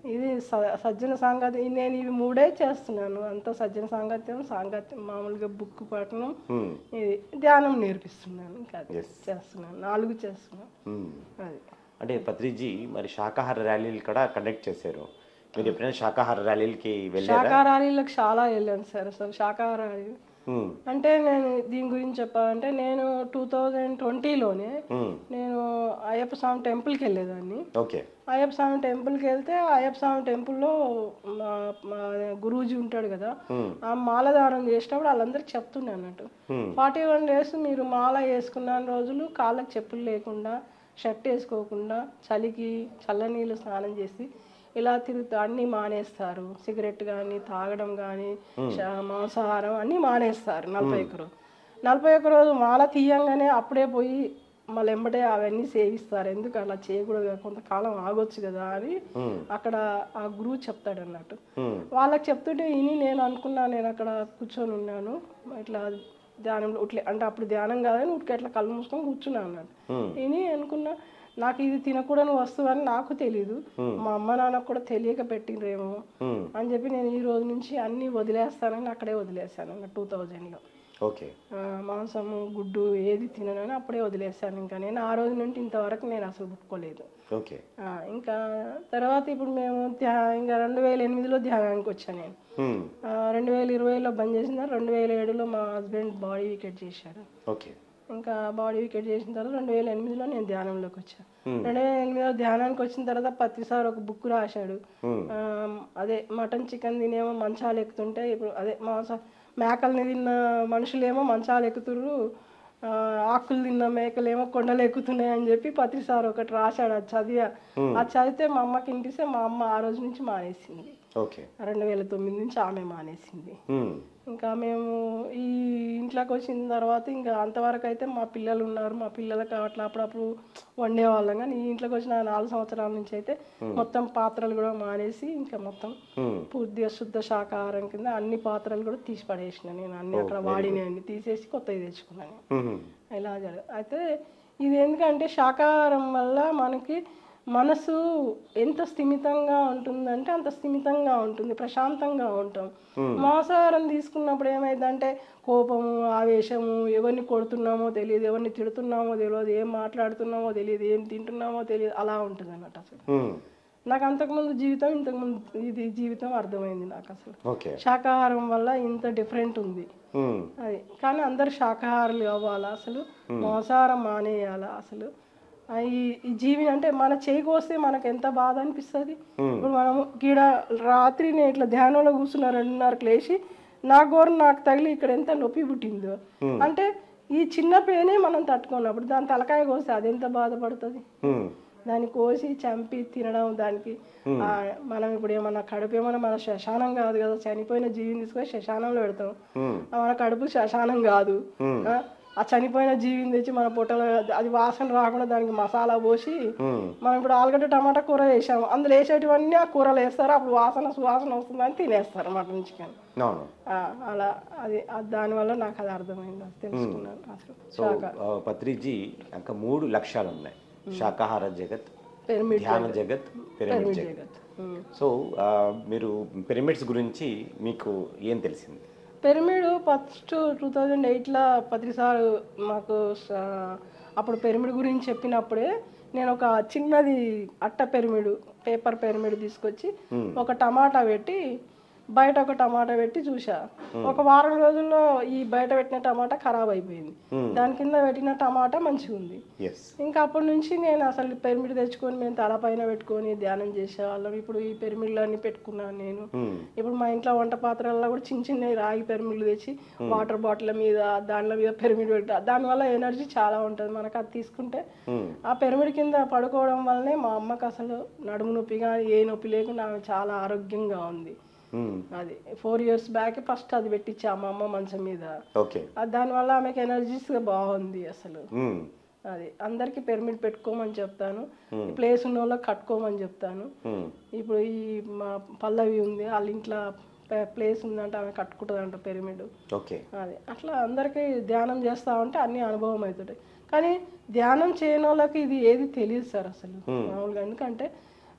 ఇది స- సజ్జన సాంగత్యం నేను ఇవి మూడే చేస్తున్నాను అంత సజ్జన సాంగత్యం సాంగత్యం మామూలుగా బుక్ పట్టణం Hmm. ఇది ధ్యానం నేర్పిస్తున్నాను ఇంకా అది Yes. చేస్తున్నాను నాలుగు చేస్తున్నాను Hmm. అది అంటే పత్రిజీ మరి శాకాహార ర్యాలీలు కూడా కండక్ట్ చేశారు మీరు ఎప్పుడైనా శాకాహార ర్యాలీలకి వెళ్ళారా శాకాహారీలకు చాలా వెళ్ళాను సార్ అసలు శాకాహారీ Hmm. అంటే నేను దీని గురించి చెప్పాలంటే నేను టూ థౌజండ్ ట్వంటీలోనే Hmm. నేను అయ్యప్ప స్వామి టెంపుల్కి వెళ్ళేదాన్ని ఓకే అయ్యప్ప స్వామి టెంపుల్కి వెళ్తే అయ్యప్ప స్వామి టెంపుల్లో మా మా గురూజీ ఉంటాడు కదా ఆ మాలధారం చేసేటప్పుడు వాళ్ళందరికి చెప్తుండే అన్నట్టు ఫార్టీ వన్ డేస్ మీరు మాల వేసుకున్న రోజులు కాళ్ళకి చెప్పులు లేకుండా షర్ట్ వేసుకోకుండా చలికి చల్లనీళ్ళు స్నానం చేసి ఇలా తిరుగుతూ అన్నీ మానేస్తారు సిగరెట్ కానీ తాగడం కానీ మాంసాహారం అన్నీ మానేస్తారు నలభై ఒక్క రోజు నలభై ఒక్క రోజు మాల తీయంగానే అప్పుడే పోయి మళ్ళీ ఎంబటే అవన్నీ సేవిస్తారు ఎందుకు అలా చేయకూడదు కదా, కొంతకాలం ఆగొచ్చు కదా అని అక్కడ ఆ గురువు చెప్తాడు అన్నట్టు వాళ్ళకి చెప్తుంటే ఇని నేను అనుకున్నా నేను అక్కడ కూర్చొని ఉన్నాను ఇట్లా ధ్యానంలో ఉట్లే అంటే అప్పుడు ధ్యానం కాదని ఉట్కి అట్లా కళ్ళు మూసుకొని కూర్చున్నాను అన్నట్టు ఇని అనుకున్నా నాకు ఇది తినకూడని వస్తువు అని నాకు తెలీదు మా అమ్మ నాన్నకు కూడా తెలియక పెట్టిండ్రేమో అని చెప్పి నేను ఈ రోజు నుంచి అన్ని వదిలేస్తానని అక్కడే వదిలేసాను టూ థౌజండ్లో ఓకే మాంసము గుడ్డు ఏది తిననని అప్పుడే వదిలేసాను ఇంకా నేను ఆ రోజు నుండి ఇంతవరకు నేను అసలు ముట్టుకోలేదు ఓకే ఆ, ఇంకా తర్వాత ఇప్పుడు మేము ధ్యా ఇంకా రెండు వేల ఎనిమిదిలో ధ్యానానికి వచ్చాను నేను Hmm. ఆ, రెండు వేల ఇరవైలో బంద్ చేసిన రెండు వేల ఏడులో మా హస్బెండ్ బాడీ వికెట్ చేశారు ఓకే ఇంకా బాడీ వికెట్ చేసిన తర్వాత రెండు వేల ఎనిమిదిలో నేను ధ్యానంలోకి వచ్చాను రెండు వేల ఎనిమిదిలో ధ్యానానికి వచ్చిన తర్వాత పత్రి సార్ ఒక బుక్ రాశాడు ఆ, అదే మటన్ చికెన్ తినేమో మంచాలు ఎక్కుతుంటే ఇప్పుడు అదే మాంస మేకల్ని తిన్న మనుషులేమో మంచాలు ఎక్కుతుర్రు ఆ, ఆకులు తిన్న మేకలేమో కొండలు ఎక్కుతున్నాయి అని చెప్పి పత్రి సార్ ఒకటి రాశాడు అది చదివా అది చదివితే మా అమ్మకి ఇంటిస్తే మా అమ్మ ఆ రోజు నుంచి మానేసింది ఓకే రెండు వేల తొమ్మిది నుంచి ఆమె మానేసింది Hmm. ఇంకా మేము ఈ ఇంట్లోకి వచ్చిన తర్వాత ఇంకా అంతవరకు అయితే మా పిల్లలు ఉన్నారు మా పిల్లలకి అట్లా అప్పుడప్పుడు వండేవాళ్ళం కానీ ఈ ఇంట్లోకి వచ్చిన నాలుగు సంవత్సరాల నుంచి అయితే మొత్తం పాత్రలు కూడా మానేసి ఇంకా మొత్తం పూర్తిగా శుద్ధ శాకాహారం కింద అన్ని పాత్రలు కూడా తీసి పడేసిన నేను అన్ని అక్కడ వాడినవి తీసేసి కొత్తవి తెచ్చుకున్నాను Hmm. ఇలా జరగ అయితే ఇది ఎందుకంటే శాకాహారం వల్ల మనకి మనసు ఎంత స్థిమితంగా ఉంటుందంటే అంత స్థిమితంగా ఉంటుంది ప్రశాంతంగా ఉంటాం మాంసాహారం తీసుకున్నప్పుడు ఏమైందంటే కోపము ఆవేశము ఎవరిని కొడుతున్నామో తెలియదు ఎవరిని తిడుతున్నామో తెలియదు ఏం మాట్లాడుతున్నామో తెలియదు ఏం తింటున్నామో తెలియదు అలా ఉంటుంది అన్నట్టు అసలు Hmm. నాకు అంతకుముందు జీవితం ఇంతకుముందు ఇది జీవితం అర్థమైంది నాకు అసలు ఓకే శాకాహారం వల్ల ఇంత డిఫరెంట్ ఉంది Hmm. అది కానీ అందరు శాకాహారులు అవ్వాలా అసలు మాంసాహారం మానేయాలా అసలు ఆ ఈ- ఈ జీవిని అంటే మన చేయి కోస్తే మనకు ఎంత బాధ అనిపిస్తుంది ఇప్పుడు మనం గీడ రాత్రి నేను ఇట్లా ధ్యానంలో కూర్చున్నా రెండున్నరకు లేచి నా గోరు నాకు తగిలి ఇక్కడ ఎంత నొప్పి పుట్టిందో అంటే ఈ చిన్న పేనే మనం తట్టుకున్నప్పుడు దాని తలకాయ కోస్తే అది ఎంత బాధపడుతుంది Hmm. దాన్ని కోసి చంపి తినడం దానికి ఆ, మనం ఇప్పుడు ఏమన్నా కడుపు ఏమన్నా మన శ్మశానం కాదు కదా చనిపోయిన జీవిని తీసుకొని శ్మశానంలో పెడతాం ఆ, మన కడుపు శ్మశానం కాదు ఆ, ఆ చనిపోయిన జీవిని తెచ్చి మన పొట్టలో అది వాసన రాకుండా దానికి మసాలా పోసి మనం ఇప్పుడు ఆలుగడ్డ టమాటా కూర వేసాము అందులో వేసేటివన్నీ ఆ కూరలు వేస్తారు అప్పుడు వాసన సువాసన వస్తుందని తినేస్తారు మటన్ చికెన్ అవును అలా అది అది దానివల్ల నాకు అది అర్థమైంది అది తెలుసుకున్నాను అసలు సో ఆ, పత్రిజీ ఇంకా మూడు లక్ష్యాలు ఉన్నాయి శాకాహార జగత్ పిరమిడ్ ధ్యాన జగత్ పిరమిడ్ జగత్ జగత్ ఉమ్. సో ఆ, మీరు పిరమిడ్స్ గురించి మీకు ఏం తెలిసింది పిరమిడ్ ఫస్ట్ టూ థౌజండ్ ఎయిట్లో పత్రిసార్ మాకు స- అప్పుడు పిరమిడ్ గురించి చెప్పినప్పుడే నేను ఒక చిన్నది అట్ట పిరమిడ్ పేపర్ పిరమిడ్ తీసుకొచ్చి ఒక టమాటా పెట్టి బయట ఒక టమాటా పెట్టి చూసా ఒక వారం రోజుల్లో ఈ బయట పెట్టిన టమాటా ఖరాబ్ అయిపోయింది దాని కింద పెట్టిన టమాటా మంచిగా ఉంది ఎస్ ఇంకా అప్పటి నుంచి నేను అసలు పిరమిడ్ తెచ్చుకొని మేము తలపైన పెట్టుకొని ధ్యానం చేసేవాళ్ళం ఇప్పుడు ఈ పిరమిడ్లు అన్ని పెట్టుకున్నాను నేను ఇప్పుడు మా ఇంట్లో వంట పాత్రల్లో కూడా చిన్న చిన్న రాగి పిరమిడ్లు తెచ్చి వాటర్ బాటిల్ మీద దానిల మీద పిరమిడ్ పెట్టా దానివల్ల ఎనర్జీ చాలా ఉంటుంది మనకు అది తీసుకుంటే ఆ పిరమిడ్ కింద పడుకోవడం వల్లనే మా అమ్మకి అసలు నడుము నొప్పి కానీ ఏ నొప్పి లేకుండా ఆమె చాలా ఆరోగ్యంగా ఉంది అది ఫోర్ ఇయర్స్ బ్యాక్ ఫస్ట్ అది పెట్టించా మా అమ్మ మంచం మీద ఓకే అది దానివల్ల ఆమెకి ఎనర్జీస్ బాగుంది అసలు అది అందరికి పిరమిడ్ పెట్టుకోమని చెప్తాను ప్లేస్ ఉన్న వాళ్ళకి కట్టుకోమని చెప్తాను ఇప్పుడు ఈ మా పల్లవి ఉంది వాళ్ళ ఇంట్లో ప్లేస్ ఉందంటే ఆమె కట్టుకుంటుందంట పిరమిడ్ ఓకే అది అట్లా అందరికీ ధ్యానం చేస్తా ఉంటే అన్ని అనుభవం అవుతుంటాయి కానీ ధ్యానం చేయని వాళ్ళకి ఇది ఏది తెలియదు సార్ అసలు మామూలుగా ఎందుకంటే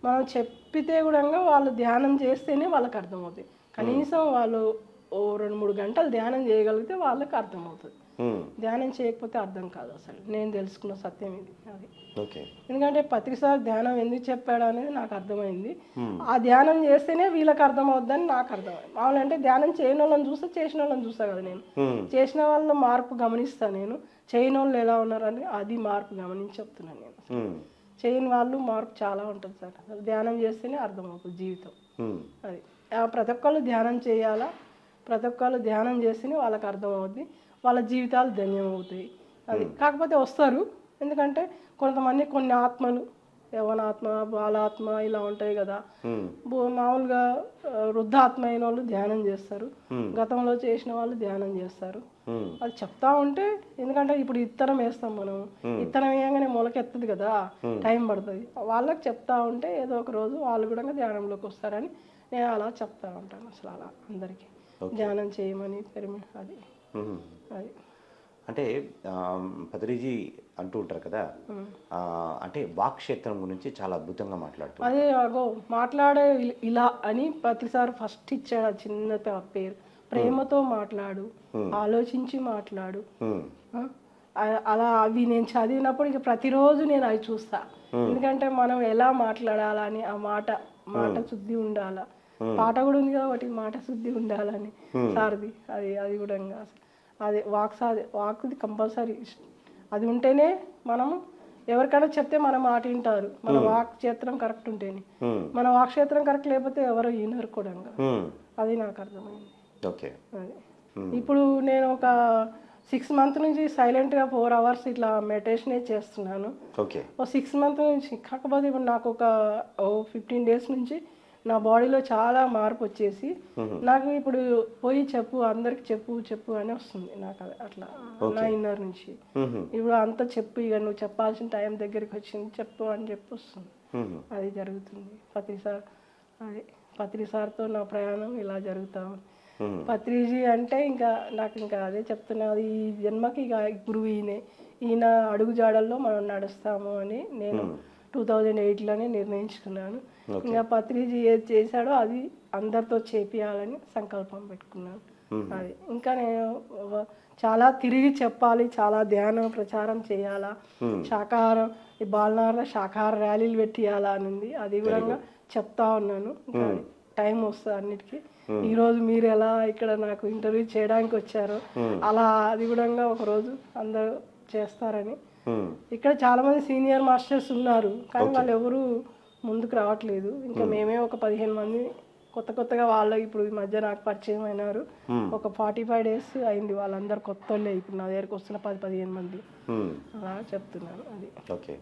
మనం చెప్పితే కూడా వాళ్ళు ధ్యానం చేస్తేనే వాళ్ళకి అర్థమవుతుంది కనీసం వాళ్ళు ఓ రెండు మూడు గంటలు ధ్యానం చేయగలిగితే వాళ్ళకి అర్థమవుతుంది ఉమ్, ధ్యానం చేయకపోతే అర్థం కాదు అసలు నేను తెలుసుకున్న సత్యం ఇది అది ఓకే ఎందుకంటే పత్రిసారి ధ్యానం ఎందుకు చెప్పాడు అనేది నాకు అర్థమైంది ఆ ధ్యానం చేస్తేనే వీళ్ళకి అర్థమవుద్దని నాకు అర్థమైంది మామూలు అంటే ధ్యానం చేయని వాళ్ళని చూస్తే చేసిన వాళ్ళని చూస్తా కదా నేను ఉమ్, చేసిన వాళ్ళ మార్పు గమనిస్తాను నేను చేయని వాళ్ళు ఎలా ఉన్నారని అది మార్పు గమనించి చెప్తున్నాను నేను ఉమ్, చేయని వాళ్ళు మార్పు చాలా ఉంటుంది సార్ అసలు ధ్యానం చేస్తేనే అర్థమవుతుంది జీవితం ఉమ్, అది ఆ ప్రతి ఒక్కళ్ళు ధ్యానం చేయాలా ప్రతి ఒక్కళ్ళు ధ్యానం చేస్తేనే వాళ్ళకి అర్థమవుద్ది వాళ్ళ జీవితాలు ధన్యమవుతాయి అది కాకపోతే వస్తారు ఎందుకంటే కొంతమంది కొన్ని ఆత్మలు యవనాత్మ బాలాత్మ ఇలా ఉంటాయి కదా ఉమ్, బో- మామూలుగా ఆ, వృద్ధాత్మ అయిన వాళ్ళు ధ్యానం చేస్తారు గతంలో చేసిన వాళ్ళు ధ్యానం చేస్తారు ఉమ్, అది చెప్తా ఉంటే ఎందుకంటే ఇప్పుడు ఇత్తనం వేస్తాం మనం ఇత్తనం వేయగానే మొలకెత్తది కదా టైం పడుతుంది వాళ్ళకి చెప్తా ఉంటే ఏదో ఒక రోజు వాళ్ళు కూడా ధ్యానంలోకి వస్తారని నేను అలా చెప్తా ఉంటాను అసలు అలా అందరికీ ధ్యానం చేయమని పెరిమి అది ఉమ్. అది అంటే ఆ, పత్రిజీ అంటూ ఉంటారు కదా ఆ, అంటే వాక్ క్షేత్రం గురించి చాలా అద్భుతంగా మాట్లాడుతూ అదే అగో మాట్లాడే ఇ- ఇలా అని ప్రతిసారి ఫస్ట్ ఇచ్చాడు ఆ చిన్న పే- పేరు ప్రేమతో మాట్లాడు ఆలోచించి మాట్లాడు ఉమ్, ఆ? అ- అలా అవి నేను చదివినప్పుడు ఇక ప్రతిరోజు నేను అవి చూస్తా ఎందుకంటే మనం ఎలా మాట్లాడాలని ఆ మాట మాట శుద్ధి ఉండాలా పాట కూడా ఉంది కదా ఒకటి మాట శుద్ధి ఉండాలని సార్ది అది అది కూడా ఇంకా అసలు. అది వాక్ సాది వాక్ది కంపల్సరీ అది ఉంటేనే మనం ఎవరికైనా చెప్తే మన మాట వింటారు మన వాక్ క్షేత్రం కరెక్ట్ ఉంటేనే ఉమ్, మన వాక్ క్షేత్రం కరెక్ట్ లేకపోతే ఎవరు వినరు కూడా ఇంకా. ఉమ్, అది నాకు అర్థమైంది ఓకే అది ఇప్పుడు నేను ఒక సిక్స్ మంత్ నుంచి సైలెంట్గా ఫోర్ అవర్స్ ఇట్లా మెడిటేషనే చేస్తున్నాను ఓకే ఓ సిక్స్ మంత్ నుంచి కాకపోతే ఇప్పుడు నాకు ఒక ఓ ఫిఫ్టీన్ డేస్ నుంచి నా బాడీలో చాలా మార్పు వచ్చేసి నాకు ఇప్పుడు పోయి చెప్పు అందరికి చెప్పు చెప్పు అని వస్తుంది నాకు అది అట్లా నా ఇన్నర్ నుంచి ఉహు, ఇప్పుడు అంతా చెప్పు ఇక నువ్వు చెప్పాల్సిన టైం దగ్గరికి వచ్చింది చెప్పు అని చెప్పి వస్తుంది ఉహు, అది జరుగుతుంది పత్రిసార్ అది పత్రిసార్తో నా ప్రయాణం ఇలా జరుగుతా ఉంది ఉమ్, పత్రిజీ అంటే ఇంకా నాకు ఇంకా అదే చెప్తున్నా అది ఈ జన్మకి ఇక గురువు ఈయనే ఈయన అడుగు జాడల్లో మనం నడుస్తాము అని నేను టూ థౌజండ్ ఎయిట్లోనే నిర్ణయించుకున్నాను ఇంకా పత్రిజీ ఏది చేశాడో అది అందరితో చేపియాలని సంకల్పం పెట్టుకున్నాను అది ఇంకా నేను ఒక- చాలా తిరిగి చెప్పాలి చాలా ధ్యానం ప్రచారం చేయాలా శాకాహారం ఈ బాలనార్ల శాకాహార ర్యాలీలు పెట్టియాలా అని ఉంది అది కూడా చెప్తా ఉన్నాను ఇంకా టైం వస్తుంది అన్నిటికీ ఈ రోజు మీరు ఎలా ఇక్కడ నాకు ఇంటర్వ్యూ చేయడానికి వచ్చారో అలా అది కూడా ఒక రోజు అందరూ చేస్తారని ఉమ్, ఇక్కడ చాలా మంది సీనియర్ మాస్టర్స్ ఉన్నారు కానీ వాళ్ళు ఎవరు ముందుకు రావట్లేదు ఇంకా మేమే ఒక పదిహేను మంది కొత్త కొత్తగా వాళ్ళు ఇప్పుడు ఈ మధ్య నాకు పరిచయం అయినారు ఒక ఫార్టీ ఫైవ్ డేస్ అయింది వాళ్ళందరూ కొత్త వాళ్ళే ఇప్పుడు నా దగ్గరకు వస్తున్న పది పదిహేను మంది ఉమ్, అలా చెప్తున్నారు అది ఓకే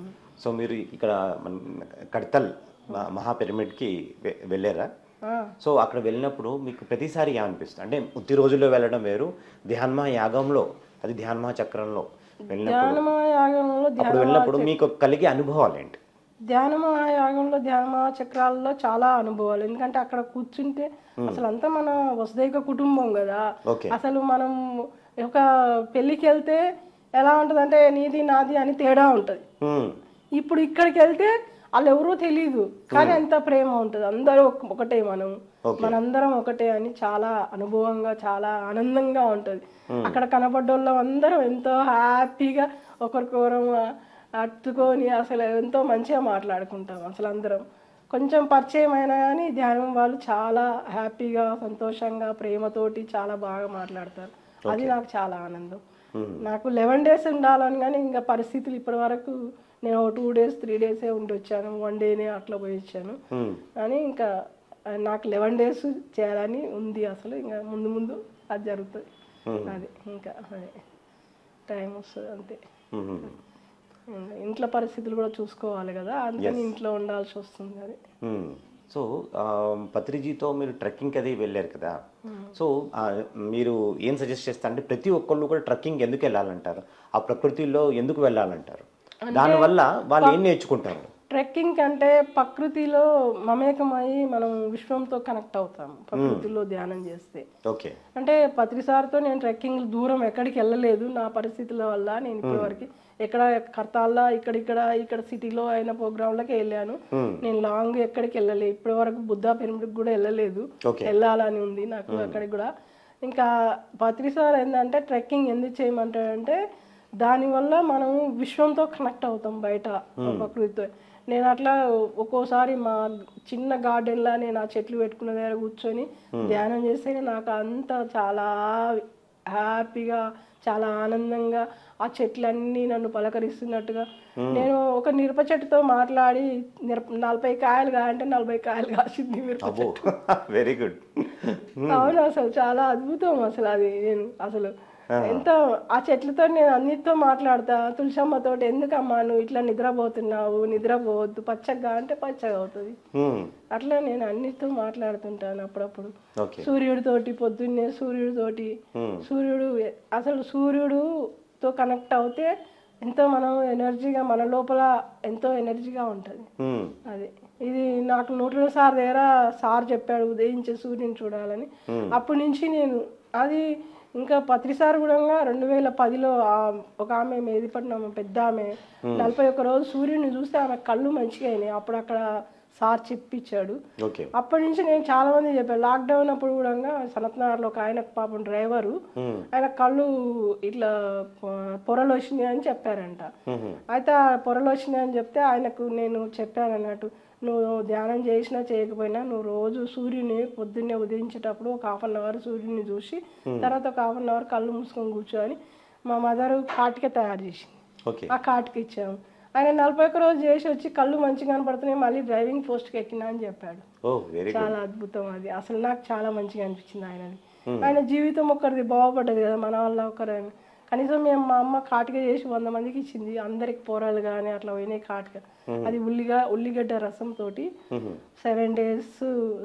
సో మీరు ఇక్కడ మన కడతల్ మ- మహా పిరమిడ్కి వె- వెళ్ళారా ఆ, సో అక్కడ వెళ్ళినప్పుడు మీకు ప్రతిసారి ఏమనిపిస్తుంది అంటే ఉత్తి రోజుల్లో వెళ్ళడం వేరు ధ్యాన్మా యాగంలో అది ధ్యాన్మా చక్రంలో వెళ్ళినప్పుడు ధ్యాన యాగంలో ధ్యాన అప్పుడు వెళ్ళినప్పుడు మీకు కలిగే అనుభవాలు ఏంటి ధ్యాన మహాయాగంలో ధ్యాన చక్రాల్లో చాలా అనుభవాలు ఎందుకంటే అక్కడ కూర్చుంటే అసలు అంతా మన వసుదైక కుటుంబం కదా ఓకే అసలు మనం ఒక పెళ్ళికి వెళ్తే ఎలా ఉంటుంది అంటే నీది నాది అని తేడా ఉంటుంది ఉమ్, ఇప్పుడు ఇక్కడికి వెళ్తే వాళ్ళు ఎవరో తెలియదు కానీ ఎంత ప్రేమ ఉంటుంది అందరూ ఒక- ఒకటే మనం మనందరం ఒకటే అని చాలా అనుభవంగా చాలా ఆనందంగా ఉంటుంది అక్కడ కనపడ్డోళ్ళం అందరం ఎంతో హ్యాపీగా ఒకరికొకరం అట్టుకొని అసలు ఎంతో మంచిగా మాట్లాడుకుంటాం అసలు అందరం కొంచెం పరిచయం అయినా కానీ ధ్యానం వాళ్ళు చాలా హ్యాపీగా సంతోషంగా ప్రేమతోటి చాలా బాగా మాట్లాడతారు అది నాకు చాలా ఆనందం నాకు లెవెన్ డేస్ ఉండాలని కానీ ఇంకా పరిస్థితులు ఇప్పటి వరకు నేను టూ డేస్ త్రీ డేసే ఉండి వచ్చాను వన్ డేనే అట్లా పోయి వచ్చాను ఉమ్, కానీ ఇంకా ఆ, నాకు లెవెన్ డేస్ చేయాలని ఉంది అసలు ఇంకా ముందు ముందు అది జరుగుతుంది అది ఇంకా అదే టైం వస్తుంది అంతే ఉమ్, ఇంకా ఇంట్లో పరిస్థితులు కూడా చూసుకోవాలి కదా అందుకని ఇంట్లో ఉండాల్సి వస్తుంది అది ఉమ్. సో ఆ, పత్రిజీతో మీరు ట్రెక్కింగ్ అది వెళ్ళారు కదా సో ఆ, మీరు ఏం సజెస్ట్ చేస్తారు అంటే ప్రతి ఒక్కళ్ళు కూడా ట్రెక్కింగ్ ఎందుకు వెళ్ళాలంటారు ఆ ప్రకృతిలో ఎందుకు వెళ్ళాలంటారు దానివల్ల వాళ్ళు ఏం నేర్చుకుంటారు ట్రెక్కింగ్ అంటే ప్రకృతిలో మమేకమై మనం విశ్వంతో కనెక్ట్ అవుతాం ప్రకృతిలో ధ్యానం చేస్తే ఓకే అంటే పత్రిసారితో నేను ట్రెక్కింగ్ దూరం ఎక్కడికి వెళ్ళలేదు నా పరిస్థితుల వల్ల నేను ఇప్పటివరకు ఎక్కడ కర్తాల్లో ఇక్కడిక్కడ ఇక్కడ సిటీలో అయిన ప్రోగ్రాంలకి వెళ్ళాను నేను లాంగ్ ఎక్కడికి వెళ్ళలేదు ఇప్పటి వరకు బుద్ధా పిరమిడ్కి కూడా వెళ్ళలేదు Okay. వెళ్ళాలని ఉంది నాకు అక్కడికి కూడా ఇంకా పత్రిసార్ ఏంటంటే ట్రెక్కింగ్ ఎందుకు చేయమంటాడంటే దానివల్ల మనం విశ్వంతో కనెక్ట్ అవుతాం బయట ప్రకృతితో నేను అట్లా ఒక్కోసారి మా చిన్న గార్డెన్లా నేను ఆ చెట్లు పెట్టుకున్న దగ్గర కూర్చొని ధ్యానం చేస్తే నాకు అంత చాలా హ్యాపీగా చాలా ఆనందంగా ఆ చెట్లన్నీ నన్ను పలకరిస్తున్నట్టుగా నేను ఒక మిరప చెట్టుతో మాట్లాడి మిరప నలభై కాయలు కాయంటే నలభై కాయలు కాసింది మిరప అబ్బో వెరీ గుడ్ అవును అసలు చాలా అద్భుతం అసలు అది నేను అసలు ఎంత ఆ చెట్లతో నేను అన్నిటితో మాట్లాడతా తులసమ్మతో ఎందుకమ్మా నువ్వు ఇట్లా నిద్రపోతున్నావు నిద్రపోవద్దు పచ్చగా అంటే పచ్చగా అవుతుంది అట్లా నేను అన్నిటితో మాట్లాడుతుంటాను అప్పుడప్పుడు ఓకే సూర్యుడితోటి పొద్దున్నే సూర్యుడితోటి సూర్యుడు అసలు సూర్యుడుతో కనెక్ట్ అవుతే ఎంతో మనం ఎనర్జీగా మన లోపల ఎంతో ఎనర్జీగా ఉంటుంది అది ఇది నాకు నూటల సార్ దగ్గర సార్ చెప్పాడు ఉదయించే సూర్యుని చూడాలని అప్పటి నుంచి నేను అది ఇంకా పత్రిసార్ కూడా రెండు వేల పదిలో ఆ- ఒక ఆమె మేదిపట్నం పెద్ద ఆమె నలభై ఒక్క రోజు సూర్యుని చూస్తే ఆమె కళ్ళు మంచిగా అయినాయి అప్పుడు అక్కడ సార్ చెప్పించాడు ఓకే అప్పటి నుంచి నేను చాలా మంది చెప్పాను లాక్డౌన్ అప్పుడు కూడా సనత్నగర్లో ఒక ఆయన పాపం డ్రైవరు ఆయన కళ్ళు ఇట్లా పొ- పొరలు వచ్చినాయి అని చెప్పారంట అయితే ఆ పొరలు వచ్చినాయి అని చెప్తే ఆయనకు నేను చెప్పాను అన్నట్టు నువ్వు ధ్యానం చేసినా చేయకపోయినా నువ్వు రోజు సూర్యుని పొద్దున్నే ఉదయించేటప్పుడు ఒక హాఫ్ అన్ అవర్ సూర్యుని చూసి తర్వాత ఒక హాఫ్ అన్ అవర్ కళ్ళు మూసుకొని కూర్చొని మా మదర్ కాటిక తయారు చేసింది ఓకే ఆ కార్ట్కి ఇచ్చాము ఆయన నలభై ఒక్క రోజు చేసి వచ్చి కళ్ళు మంచిగా కనపడుతున్నాయి మళ్ళీ డ్రైవింగ్ పోస్ట్కి ఎక్కినా అని చెప్పాడు ఓ వెరీ గుడ్ చాలా అద్భుతం అది అసలు నాకు చాలా మంచిగా అనిపించింది ఆయనది ఆయన జీవితం ఒకరిది బాగుపడ్డది కదా మన వల్ల ఒకరు కనీసం మేము మా అమ్మ కాటిక చేసి వంద మందికి ఇచ్చింది అందరికి పోరాలు కానీ అట్లా పోయినాయి కాటిక అది ఉల్లిగా ఉల్లిగడ్డ రసం తోటి సెవెన్ డేస్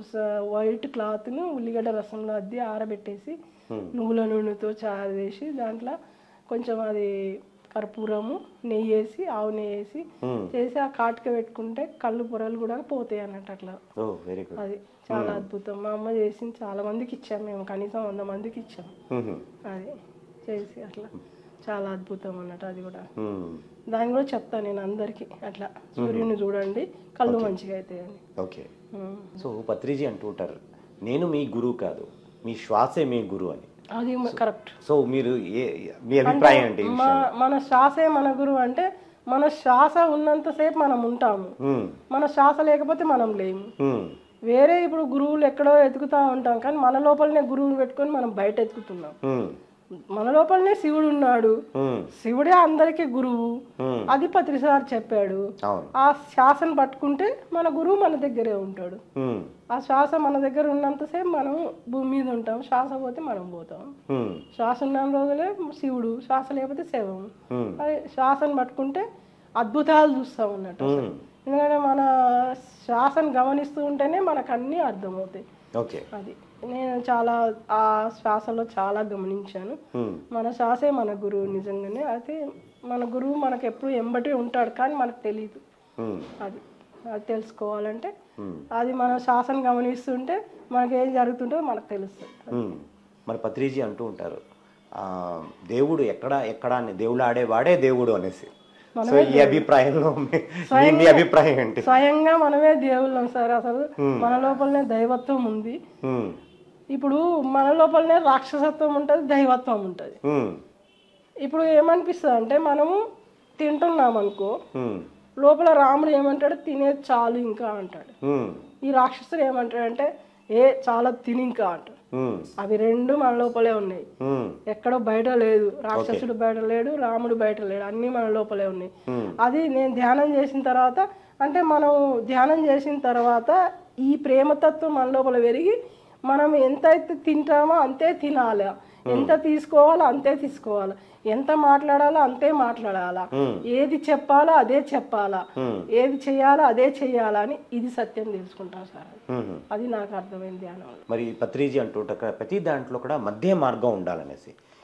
వైట్ క్లాత్ను ఉల్లిగడ్డ రసంలో అద్ది ఆరబెట్టేసి నువ్వుల నూనెతో చారు వేసి దాంట్లో కొంచెం అది కర్పూరము నెయ్యి వేసి ఆవు నెయ్యి వేసి చేసి ఆ కాటిక పెట్టుకుంటే కళ్ళు పొరలు కూడా పోతాయి అన్నట్టు అట్లా ఓ వెరీ గుడ్ అది చాలా అద్భుతం మా అమ్మ చేసింది చాలా మందికి ఇచ్చాం మేము కనీసం వంద మందికి ఇచ్చాం అది చేసి అట్లా చాలా అద్భుతం అన్నట్టు అది కూడా దాన్ని కూడా చెప్తాను నేను అందరికీ అట్లా సూర్యుని చూడండి కళ్ళు మంచిగా అవుతాయి అని ఓకే ఉమ్. సో పత్రిజీ అంటూ ఉంటారు నేను మీ గురువు కాదు మీ శ్వాసే మీ గురువు అని అది కరెక్ట్ సో మీరు ఏ మీ అభిప్రాయం ఏంటి ఈ మా విషయంలో? మన శ్వాసే మన గురువు అంటే మన శ్వాస ఉన్నంతసేపు మనం ఉంటాము మ్మ్. మన శ్వాస లేకపోతే మనం లేము మ్మ్. వేరే ఇప్పుడు గురువులు ఎక్కడో ఎతుకుతా ఉంటాం కానీ మన లోపలనే గురువుని పెట్టుకొని మనం బయట ఎతుకుతున్నాం మ్మ్. మన లోపలనే శివుడు ఉన్నాడు మ్మ్. శివుడే అందరికీ గురువు మ్మ్. అది పత్రిసారి చెప్పాడు అవును ఆ శ్వాసను పట్టుకుంటే మన గురువు మన దగ్గరే ఉంటాడు మ్మ్. ఆ శ్వాస మన దగ్గర ఉన్నంతసేపు మనం భూమి మీద ఉంటాం శ్వాస పోతే మనం పోతాం మ్మ్. శ్వాస ఉన్న రోజులే శివుడు శ్వాస లేకపోతే శవం మ్మ్. అది శ్వాసను పట్టుకుంటే అద్భుతాలు చూస్తాం అన్నట్టు అసలు. మ్మ్. ఎందుకంటే మన శ్వాసను గమనిస్తూ ఉంటేనే మనకు అన్నీ అర్థమవుతాయి ఓకే అది నేను చాలా ఆ శ్వాసలో చాలా గమనించాను మ్మ్. మన శ్వాసే మన గురువు నిజంగానే అయితే మన గురువు మనకు ఎప్పుడు ఎంబటి ఉంటాడు కానీ మనకు తెలియదు మ్మ్. అది అది తెలుసుకోవాలంటే మ్మ్. అది మన శ్వాసను గమనిస్తుంటే మనకి ఏం జరుగుతుంటుందో మనకు తెలుస్తుంది మ్మ్. మరి పత్రిజీ అంటూ ఉంటారు ఆ, దేవుడు ఎక్కడ ఎక్కడ అని దేవుడు ఆడేవాడే దేవుడు అనేసి సో ఈ అభిప్రాయంలో మీ- మీ మీ అభిప్రాయం ఏంటి స్వయంగా మనమే దేవుళ్ళం సార్ అసలు మన లోపలనే దైవత్వం ఉంది మ్మ్. ఇప్పుడు మన లోపలనే రాక్షసత్వం ఉంటుంది దైవత్వం ఉంటుంది మ్మ్. ఇప్పుడు ఏమనిపిస్తుంది అంటే మనము తింటున్నాం అనుకో మ్మ్. లోపల రాముడు ఏమంటాడు తినేది చాలు ఇంకా అంటాడు మ్మ్. ఈ రాక్షసుడు ఏమంటాడంటే ఏ చాలా తిని ఇంకా అంటాడు మ్మ్. అవి రెండు మన లోపలే ఉన్నాయి మ్మ్. ఎక్కడో బయట లేదు రాక్షసుడు బయట లేడు రాముడు బయట లేడు అన్నీ మన లోపలే ఉన్నాయి అది నేను ధ్యానం చేసిన తర్వాత అంటే మనం ధ్యానం చేసిన తర్వాత ఈ ప్రేమతత్వం మన లోపల పెరిగి మనం ఎంత అయితే తింటామో అంతే తినాలి ఎంత తీసుకోవాలో అంతే తీసుకోవాలి ఎంత మాట్లాడాలో అంతే మాట్లాడాలా ఏది చెప్పాలో అదే చెప్పాలా ఏది చేయాలో అదే చేయాలా అని ఇది సత్యం తెలుసుకుంటాం సార్ మ్మ్. అది నాకు అర్థమైంది ధ్యానం మరి పత్రిజీ అంటూ ఉంటారు కదా, ప్రతి దాంట్లో కూడా మధ్య మార్గం ఉండాలనేసి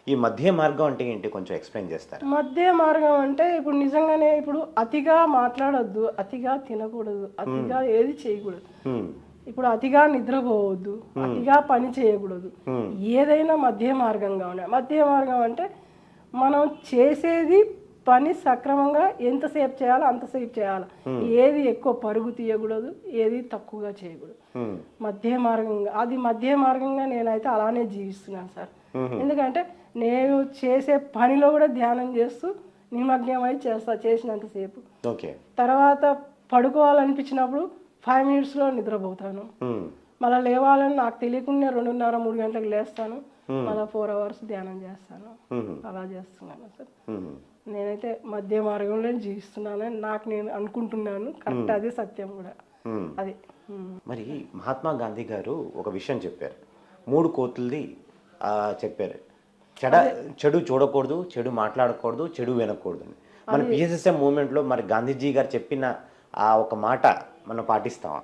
ఈ మధ్య మార్గం అంటే ఏంటి కొంచెం ఎక్స్ప్లెయిన్ చేస్తారా మధ్య మార్గం అంటే ఇప్పుడు నిజంగానే ఇప్పుడు అతిగా మాట్లాడొద్దు అతిగా తినకూడదు అతిగా ఏది చేయకూడదు హ్మ్. ఇప్పుడు అతిగా నిద్రపోవద్దు అతిగా పని చేయకూడదు ఏదైనా మధ్య మార్గంగా ఉండాలి మధ్య మార్గం అంటే మనం చేసేది పని సక్రమంగా ఎంతసేపు చేయాలో అంతసేపు చేయాలి ఏది ఎక్కువ పరుగు తీయకూడదు ఏది తక్కువగా చేయకూడదు హ్మ్. మధ్య మార్గంగా అది మధ్య మార్గంగా నేనైతే అలానే జీవిస్తున్నాను సార్ ఎందుకంటే నేను చేసే పనిలో కూడా ధ్యానం చేస్తూ నిమగ్నమై చేస్తా చేసినంతసేపు ఓకే తర్వాత పడుకోవాలనిపించినప్పుడు ఫైవ్ మినిట్స్లో నిద్రపోతాను హ్మ్. మళ్ళీ లేవాలని నాకు తెలియకుండా రెండున్నర మూడు గంటలకు లేస్తాను మళ్ళీ ఫోర్ అవర్స్ ధ్యానం చేస్తాను హ్మ్. అలా చేస్తున్నాను సార్ హ్మ్. నేనైతే మధ్య మార్గంలో జీవిస్తున్నానని నాకు నేను అనుకుంటున్నాను కరెక్ట్ అదే సత్యం కూడా హ్మ్. అది ఉమ్. మరి మహాత్మా గాంధీ గారు ఒక విషయం చెప్పారు మూడు కోతులది ఆ, చెప్పారు చెడ చెడు చూడకూడదు చెడు మాట్లాడకూడదు చెడు వినకూడదు అని మన పిఎస్ఎస్ఎం మూమెంట్లో మరి గాంధీజీ గారు చెప్పిన ఆ ఒక మాట మనం పాటిస్తామా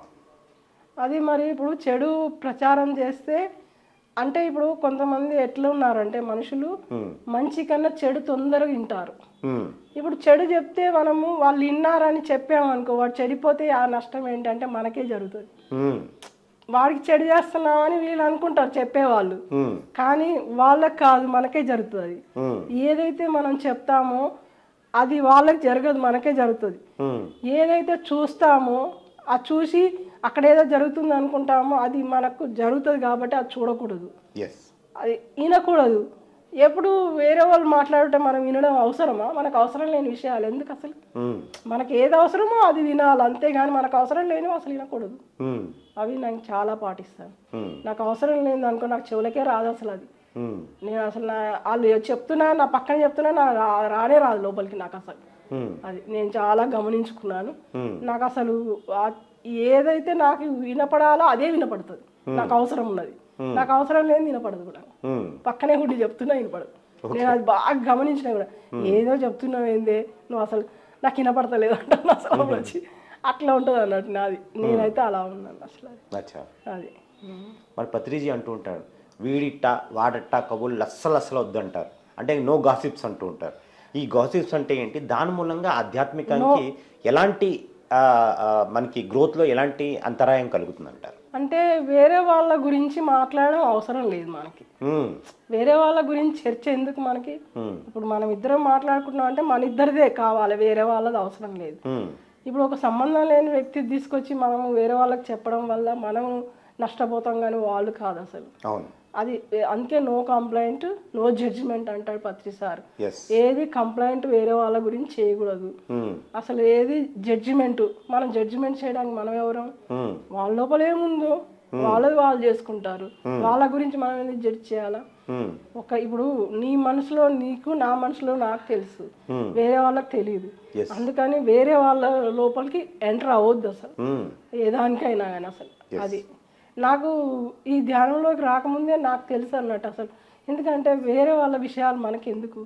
అది మరి ఇప్పుడు చెడు ప్రచారం చేస్తే అంటే ఇప్పుడు కొంతమంది ఎట్లా ఉన్నారంటే మనుషులు మంచి కన్నా చెడు తొందరగా వింటారు హ్మ్. ఇప్పుడు చెడు చెప్తే మనము వాళ్ళు విన్నారని చెప్పామనుకో వాడు చెడిపోతే ఆ నష్టం ఏంటంటే మనకే జరుగుతుంది హ్మ్. వాడికి చెడు చేస్తున్నామని వీళ్ళు అనుకుంటారు చెప్పేవాళ్ళు హ్మ్. కానీ వాళ్ళకి కాదు మనకే జరుగుతుంది హ్మ్. ఏదైతే మనం చెప్తామో అది వాళ్ళకి జరగదు మనకే జరుగుతుంది హ్మ్. ఏదైతే చూస్తామో అది చూసి అక్కడ ఏదో జరుగుతుంది అనుకుంటామో అది మనకు జరుగుతుంది కాబట్టి అది చూడకూడదు ఎస్ అది వినకూడదు ఎప్పుడు వేరే వాళ్ళు మాట్లాడితే మనం వినడం అవసరమా మనకు అవసరం లేని విషయాలు ఎందుకు అసలు హ్మ్. మనకి ఏది అవసరమో అది వినాలి అంతేగాని మనకు అవసరం లేనివి అసలు వినకూడదు హ్మ్. అవి నేను చాలా పాటిస్తాను హ్మ్. నాకు అవసరం లేని అనుకో నాకు చెవులకే రాదు అసలు అది హ్మ్. నేను అసలు నా వాళ్ళు చెప్తున్నా నా పక్కన చెప్తున్నా నా రా- రానే రాదు లోపలికి నాకు అసలు హ్మ్. అది నేను చాలా గమనించుకున్నాను Hmm. నాకు అసలు ఆ- ఏదైతే నాకు వినపడాలో అదే వినపడుతుంది నాకు అవసరం ఉన్నది నాకు అవసరం లేని వినపడదు కూడా హ్మ్. పక్కనే ఉండి చెప్తున్నా వినపడదు నేను అది బాగా గమనించిన కూడా ఏదో చెప్తున్నావు ఏందే నువ్వు అసలు నాకు వినపడతలేదు అంటాను అసలు లోపల వచ్చి అట్లా ఉంటుంది అన్నట్టు నాది నేనైతే అలా ఉన్నాను అసలు అది అచ్చా అది మరి పత్రిజీ అంటూ ఉంటాడు వీడిట్ట వాడట్ట కబుర్లు అస్సలు అస్సలు వద్దంటారు అంటే నో గాసిప్స్ అంటూ ఉంటారు ఈ గాసిప్స్ అంటే ఏంటి దాని మూలంగా ఆధ్యాత్మికానికి ఎలాంటి ఆ, ఆ, మనకి గ్రోత్లో ఎలాంటి అంతరాయం కలుగుతుందంటారు అంటే వేరే వాళ్ళ గురించి మాట్లాడడం అవసరం లేదు మనకి హ్మ్. వేరే వాళ్ళ గురించి చర్చ ఎందుకు మనకి హ్మ్. ఇప్పుడు మనం ఇద్దరం మాట్లాడుకుంటున్నాం అంటే మన ఇద్దరిదే కావాలి వేరే వాళ్ళది అవసరం లేదు హ్మ్. ఇప్పుడు ఒక సంబంధం లేని వ్యక్తి తీసుకొచ్చి మనం వేరే వాళ్ళకి చెప్పడం వల్ల మనం నష్టపోతాం కానీ వాళ్ళు కాదు అసలు అవును అది అందుకే నో కంప్లైంట్ నో జడ్జిమెంట్ అంటాడు పత్రి సార్ ఎస్ ఏది కంప్లైంట్ వేరే వాళ్ళ గురించి చేయకూడదు అసలు ఏది జడ్జిమెంట్ మనం జడ్జిమెంట్ చేయడానికి మనం ఎవరం వాళ్ళ లోపల ఏముందో వాళ్ళది వాళ్ళు చేసుకుంటారు వాళ్ళ గురించి మనం ఎందుకు జడ్జ్ చేయాలా ఒక ఇప్పుడు నీ మనసులో నీకు నా మనసులో నాకు తెలుసు వేరే వాళ్ళకి తెలియదు Yes. అందుకని వేరే వాళ్ళ లోపలికి ఎంటర్ అవ్వద్దు అసలు ఏ దానికైనా కానీ అసలు అది నాకు ఈ ధ్యానంలోకి రాకముందే నాకు తెలుసు అన్నట్టు అసలు ఎందుకంటే వేరే వాళ్ళ విషయాలు మనకి ఎందుకు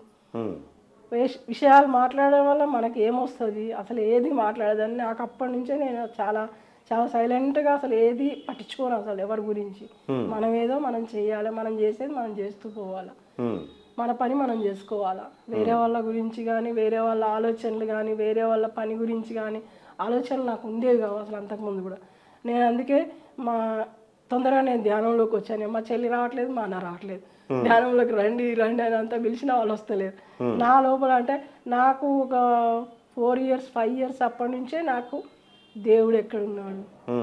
వేష్- విషయాలు మాట్లాడడం వల్ల మనకి ఏమొస్తుంది అసలు ఏది మాట్లాడదని నాకు అప్పటి నుంచే నేను చాలా చాలా సైలెంట్గా అసలు ఏది పట్టించుకోను అసలు ఎవరి గురించి మనం ఏదో మనం చేయాలి మనం చేసేది మనం చేస్తూ పోవాలి మన పని మనం చేసుకోవాలా వేరే వాళ్ళ గురించి కానీ వేరే వాళ్ళ ఆలోచనలు కానీ వేరే వాళ్ళ పని గురించి కానీ ఆలోచనలు నాకు ఉండేవి కావు అసలు అంతకుముందు కూడా నేను అందుకే మా తొందరగా నేను ధ్యానంలోకి వచ్చాను మా చెల్లి రావట్లేదు మా అన్న రావట్లేదు ధ్యానంలోకి రండి రండి అని అంతా పిలిచిన వాళ్ళు వస్తలేరు నా లోపల అంటే నాకు ఒక ఫోర్ ఇయర్స్ ఫైవ్ ఇయర్స్ అప్పటి నుంచే నాకు దేవుడు ఎక్కడున్నాడు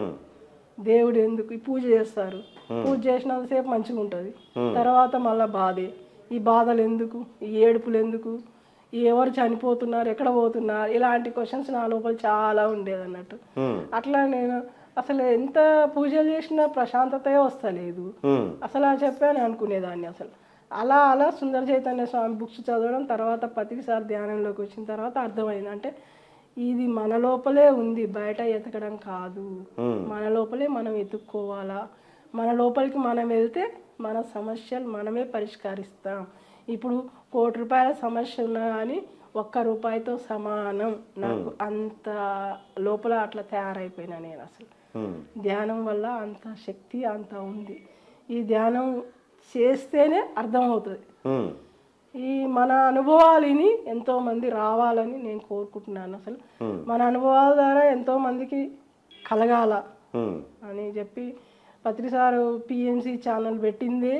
దేవుడు ఎందుకు ఈ పూజ చేస్తారు పూజ చేసినంతసేపు మంచిగా ఉంటుంది తర్వాత మళ్ళీ బాధే ఈ బాధలు ఎందుకు ఈ ఏడుపులు ఎందుకు ఈ ఎవరు చనిపోతున్నారు ఎక్కడ పోతున్నారు ఇలాంటి క్వశ్చన్స్ నా లోపల చాలా ఉండేది అన్నట్టు అట్లా నేను అసలు ఎంత పూజలు చేసినా ప్రశాంతతే వస్తలేదు అసలు ఆ చెప్పాను అనుకునేదాన్ని అసలు అలా అలా సుందర చైతన్య స్వామి బుక్స్ చదవడం తర్వాత పతికిసారి ధ్యానంలోకి వచ్చిన తర్వాత అర్థమైంది అంటే ఇది మన లోపలే ఉంది బయట ఎతకడం కాదు మన లోపలే మనం ఎత్తుక్కోవాలా మన లోపలికి మనం వెళ్తే మన సమస్యలు మనమే పరిష్కరిస్తాం ఇప్పుడు కోటి రూపాయల సమస్య ఉన్నా కానీ ఒక్క రూపాయితో సమానం నాకు అంత లోపల అట్లా తయారైపోయినా నేను అసలు ధ్యానం వల్ల అంత శక్తి అంత ఉంది ఈ ధ్యానం చేస్తేనే అర్థమవుతుంది ఈ మన అనుభవాలని ఎంతో మంది రావాలని నేను కోరుకుంటున్నాను అసలు మన అనుభవాల ద్వారా ఎంతో మందికి కలగాల ఉమ్, అని చెప్పి పత్రి సారు పిఎన్సి ఛానల్ పెట్టిందే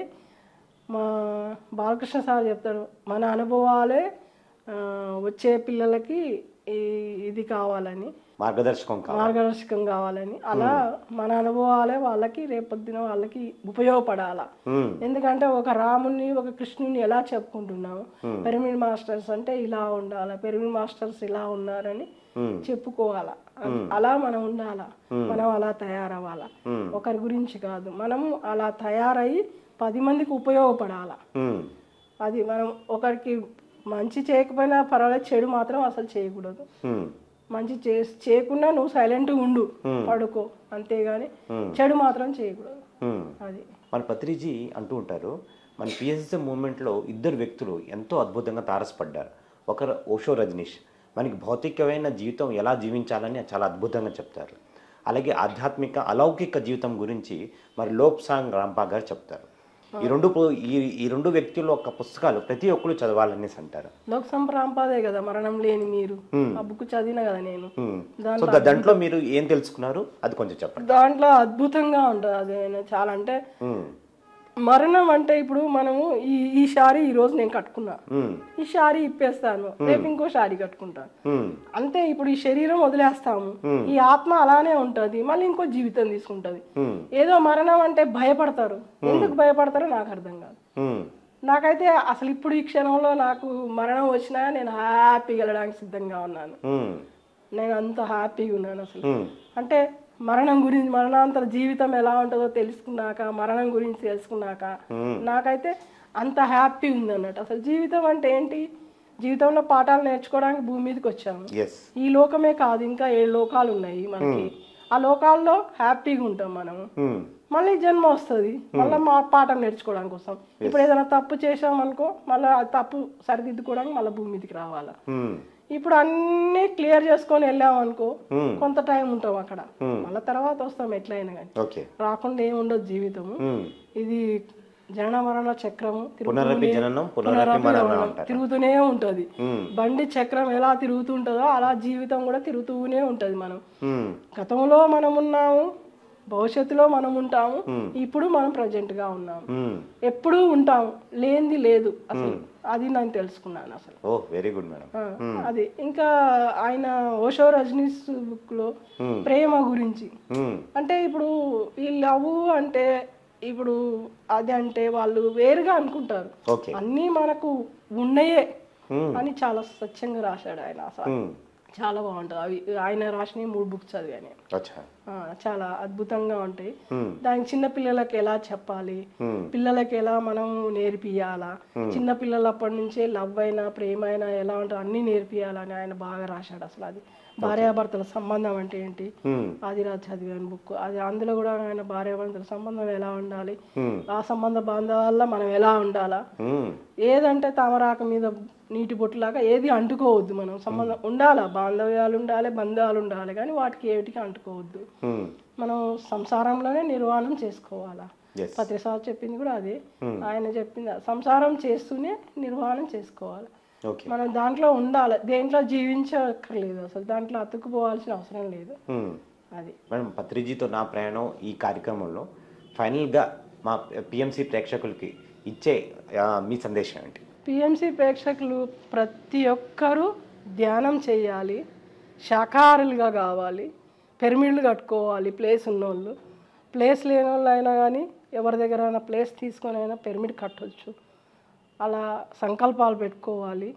మా బాలకృష్ణ సార్ చెప్తాడు మన అనుభవాలే ఆ, వచ్చే పిల్లలకి ఈ ఇది కావాలని మార్గదర్శకం కావాలి మార్గదర్శకం కావాలని అలా మన అనుభవాలే వాళ్ళకి రేపొద్దున వాళ్ళకి ఉపయోగపడాల ఉమ్, ఎందుకంటే ఒక రాముని ఒక కృష్ణుని ఎలా చెప్పుకుంటున్నాము పిరమిడ్ మాస్టర్స్ అంటే ఇలా ఉండాలి పిరమిడ్ మాస్టర్స్ ఇలా ఉన్నారని ఉమ్, చెప్పుకోవాలా అలా మనం ఉండాలా మనం అలా తయారవ్వాలా ఒకరి గురించి కాదు మనము అలా తయారయ్యి పది మందికి ఉపయోగపడాలా ఉమ్, అది మనం ఒకరికి మంచి చేయకపోయినా పర్వాలేదు చెడు మాత్రం అసలు చేయకూడదు ఉమ్, మంచి చే చేయకుండా నువ్వు సైలెంట్గా ఉండు పడుకో అంతేగాని చెడు మాత్రం చేయకూడదు ఉమ్. అది మన పత్రిజీ అంటూ ఉంటారు మన పిఎస్ఎస్ మూమెంట్లో ఇద్దరు వ్యక్తులు ఎంతో అద్భుతంగా తారసపడ్డారు ఒకరు ఓషో రజనీష్ మనకి భౌతికమైన జీవితం ఎలా జీవించాలని చాలా అద్భుతంగా చెప్తారు అలాగే ఆధ్యాత్మిక అలౌకిక జీవితం గురించి మరి లోప్ సాంగ్ రాంపా గారు చెప్తారు ఈ రెండు పు- ఈ ఈ రెండు వ్యక్తుల యొక్క పుస్తకాలు ప్రతి ఒక్కరు చదవాలనేసి అంటారు లోక్ సంప్రాంపాదే కదా మరణం లేని మీరు ఆ బుక్ చదివిన కదా నేను ఉమ్. దాంట్లో సో దా- దాంట్లో మీరు ఏం తెలుసుకున్నారు అది కొంచెం చెప్పండి దాంట్లో అద్భుతంగా ఉంటుంది అది నేను చాలా అంటే ఉమ్, మరణం అంటే ఇప్పుడు మనము ఈ ఈ శారీ ఈ రోజు నేను కట్టుకున్నా ఉమ్, ఈ శారీ ఇప్పేస్తాను రేపు ఇంకో శారీ కట్టుకుంటాను ఉమ్, అంతే ఇప్పుడు ఈ శరీరం వదిలేస్తాము ఈ ఆత్మ అలానే ఉంటది మళ్ళీ ఇంకో జీవితం తీసుకుంటది ఉమ్, ఏదో మరణం అంటే భయపడతారు ఎందుకు భయపడతారో నాకు అర్థం కాదు ఉమ్, నాకైతే అసలు ఇప్పుడు ఈ క్షణంలో నాకు మరణం వచ్చినా నేను హ్యాపీగా వెళ్ళడానికి సిద్ధంగా ఉన్నాను ఉమ్, నేను అంత హ్యాపీగా ఉన్నాను అసలు ఉమ్, అంటే మరణం గురించి మరణాంతర జీవితం ఎలా ఉంటుందో తెలుసుకున్నాక మరణం గురించి తెలుసుకున్నాక నాకైతే అంత హ్యాపీ ఉంది అన్నట్టు అసలు జీవితం అంటే ఏంటి జీవితంలో పాఠాలు నేర్చుకోవడానికి భూమి మీదకి వచ్చాము ఎస్ ఈ లోకమే కాదు ఇంకా ఏడు లోకాలు ఉన్నాయి మనకి ఆ లోకాల్లో హ్యాపీగా ఉంటాం మనము ఉమ్, మళ్ళీ జన్మ వస్తుంది మళ్ళీ మా పాఠం నేర్చుకోవడానికి కోసం ఇప్పుడు ఏదైనా తప్పు చేసామనుకో మళ్ళీ ఆ తప్పు సరిదిద్దుకోవడానికి మళ్ళీ భూమి మీదకి రావాలా ఉమ్, ఇప్పుడు అన్ని క్లియర్ చేసుకొని వెళ్ళామనుకో Hmm. కొంత టైం ఉంటాం అక్కడ మళ్ళీ తర్వాత వస్తాం ఎట్లయినా కానీ ఓకే రాకుండా ఏమి ఉండదు జీవితము ఉమ్, ఇది జనన మరణ చక్రము పునరపి తిరుగుతూనే- జననం పునరపి పునరపి మరణం మరణం. అంటారు తిరుగుతూనే ఉంటది ఉమ్, బండి చక్రం ఎలా తిరుగుతుంటుందో అలా జీవితం కూడా తిరుగుతూనే ఉంటది మనం ఉమ్, గతంలో మనం ఉన్నాము భవిష్యత్తులో మనం ఉంటాము ఇప్పుడు మనం ప్రజెంట్ గా ఉన్నాము ఉమ్. ఎప్పుడూ ఉంటాము లేనిది లేదు అసలు అది నేను తెలుసుకున్నాను అసలు ఓ వెరీ గుడ్ మేడం ఆ, అది ఇంకా ఆయన ఓషో రజనీస్ బుక్ లో Hmm. ప్రేమ గురించి ఉమ్, అంటే ఇప్పుడు ఈ లవ్ అంటే ఇప్పుడు అది అంటే వాళ్ళు వేరుగా అనుకుంటారు ఓకే అన్నీ మనకు ఉన్నాయే Hmm. అని చాలా స్వచ్ఛంగా రాశాడు ఆయన అసలు ఉమ్, చాలా బాగుంటుంది అవి ఆయన రాసిన మూడు బుక్స్ చదివాను అచ్చా ఆ, చాలా అద్భుతంగా ఉంటాయి ఉమ్, దానికి చిన్న పిల్లలకి ఎలా చెప్పాలి ఉమ్, పిల్లలకి ఎలా మనం నేర్పియాలా చిన్న పిల్లలప్పటి నుంచే లవ్ అయినా ప్రేమ అయినా ఎలా ఉంటుందో అన్ని నేర్పియాలని ఆయన బాగా రాశాడు అసలు అది భార్యాభర్తల సంబంధం అంటే ఏంటి ఉమ్, అది రా చదివాను బుక్ అది అందులో కూడా ఆయన భార్యాభర్తల సంబంధం ఎలా ఉండాలి ఉమ్, ఆ సంబంధ బాంధవాల్లో మనం ఎలా ఉండాలా ఉమ్, ఏదంటే తామరాక మీద నీటి బొట్టులాగా ఏది అంటుకోవద్దు మనం సంబంధం ఉండాలా బాంధవ్యాలు ఉండాలి బంధాలు ఉండాలి కానీ వాటికి ఏటికి అంటుకోవద్దు ఉమ్, మనం సంసారంలోనే నిర్వాణం చేసుకోవాలా Yes. పత్రిసార్ చెప్పింది కూడా అదే ఆయన చెప్పింది అదే. సంసారం చేస్తూనే నిర్వహణం చేసుకోవాలి ఓకే మనం దాంట్లో ఉండాలి దేంట్లో జీవించక్కర్లేదు అసలు దాంట్లో అతుక్కుపోవాల్సిన అవసరం లేదు ఉమ్. అది మేడం పత్రిజీతో నా ప్రయాణం ఈ కార్యక్రమంలో ఫైనల్గా మా పిఎంసి ప్రేక్షకులకి ఇచ్చే ఆ, మీ సందేశం ఏంటి పిఎంసి ప్రేక్షకులు ప్రతి ఒక్కరూ ధ్యానం చేయాలి శాకాహారులుగా కావాలి పిరమిడ్లు కట్టుకోవాలి ప్లేస్ ఉన్నోళ్ళు ప్లేస్ లేని వాళ్ళు అయినా కానీ ఎవరి దగ్గర ప్లేస్ తీసుకొని అయినా పిరమిడ్ కట్టొచ్చు అలా సంకల్పాలు పెట్టుకోవాలి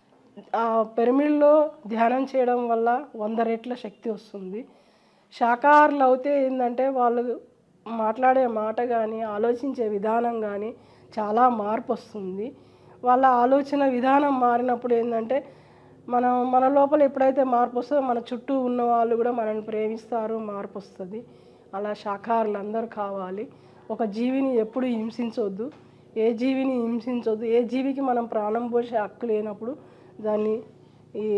ఆ పిరమిడ్లో ధ్యానం చేయడం వల్ల వంద రెట్ల శక్తి వస్తుంది శాకాహారులు అవుతే ఏంటంటే వాళ్ళు మాట్లాడే మాట కానీ ఆలోచించే విధానం కానీ చాలా మార్పు వస్తుంది వాళ్ళ ఆలోచన విధానం మారినప్పుడు ఏంటంటే మనం మన లోపల ఎప్పుడైతే మార్పు వస్తుందో మన చుట్టూ ఉన్న వాళ్ళు కూడా మనల్ని ప్రేమిస్తారు మార్పు వస్తుంది అలా శాకాహారులు అందరూ కావాలి ఒక జీవిని ఎప్పుడు హింసించవద్దు ఏ జీవిని హింసించవద్దు ఏ జీవికి మనం ప్రాణం పోసే హక్కు లేనప్పుడు దాన్ని ఈ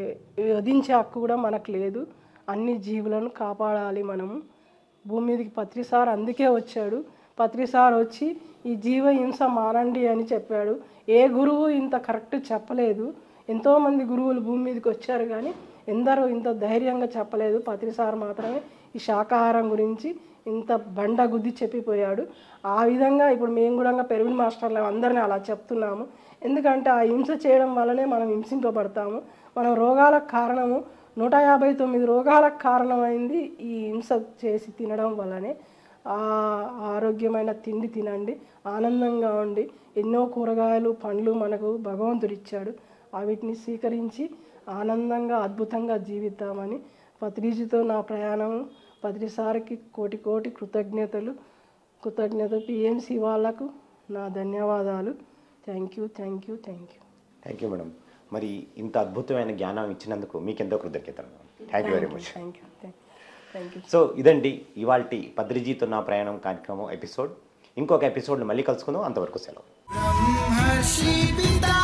వధించే హక్కు కూడా మనకు లేదు అన్ని జీవులను కాపాడాలి మనము భూమి మీదకి పత్రిసార్ అందుకే వచ్చాడు పత్రి సార్ వచ్చి ఈ జీవ హింస మానండి అని చెప్పాడు ఏ గురువు ఇంత కరెక్ట్ చెప్పలేదు ఎంతోమంది గురువులు భూమి మీదకి వచ్చారు కానీ ఎందరో ఇంత ధైర్యంగా చెప్పలేదు పత్రి సార్ మాత్రమే ఈ శాకాహారం గురించి ఇంత బండ గుద్ది చెప్పిపోయాడు ఆ విధంగా ఇప్పుడు మేము కూడా పెరువిన్ మాస్టర్లు అందరినీ అలా చెప్తున్నాము ఎందుకంటే ఆ హింస చేయడం వల్లనే మనం హింసింపబడతాము మనం రోగాలకు కారణము నూట యాభై తొమ్మిది రోగాలకు కారణమైంది ఈ హింస చేసి తినడం వల్లనే ఆ ఆరోగ్యమైన తిండి తినండి ఆనందంగా ఉండి ఎన్నో కూరగాయలు పండ్లు మనకు భగవంతుడు ఇచ్చాడు వీటిని స్వీకరించి ఆనందంగా అద్భుతంగా జీవిద్దామని పత్రిజితో నా ప్రయాణం పత్రిసారికి కోటి కోటి కృతజ్ఞతలు కృతజ్ఞత పిఎంసి వాళ్ళకు నా ధన్యవాదాలు thank you thank you thank you thank you madam మరి ఇంత అద్భుతమైన జ్ఞానం ఇచ్చినందుకు మీకెంతో కృతజ్ఞతలు thank you very much thank you thank you so ఇదండి ఇవాల్టి పద్రిజీతో నా ప్రయాణం కార్యక్రమం ఎపిసోడ్ ఇంకొక ఎపిసోడ్ మళ్ళీ కలుసుకుందాం అంతవరకు సెలవు ब्रह्मर्षि पिता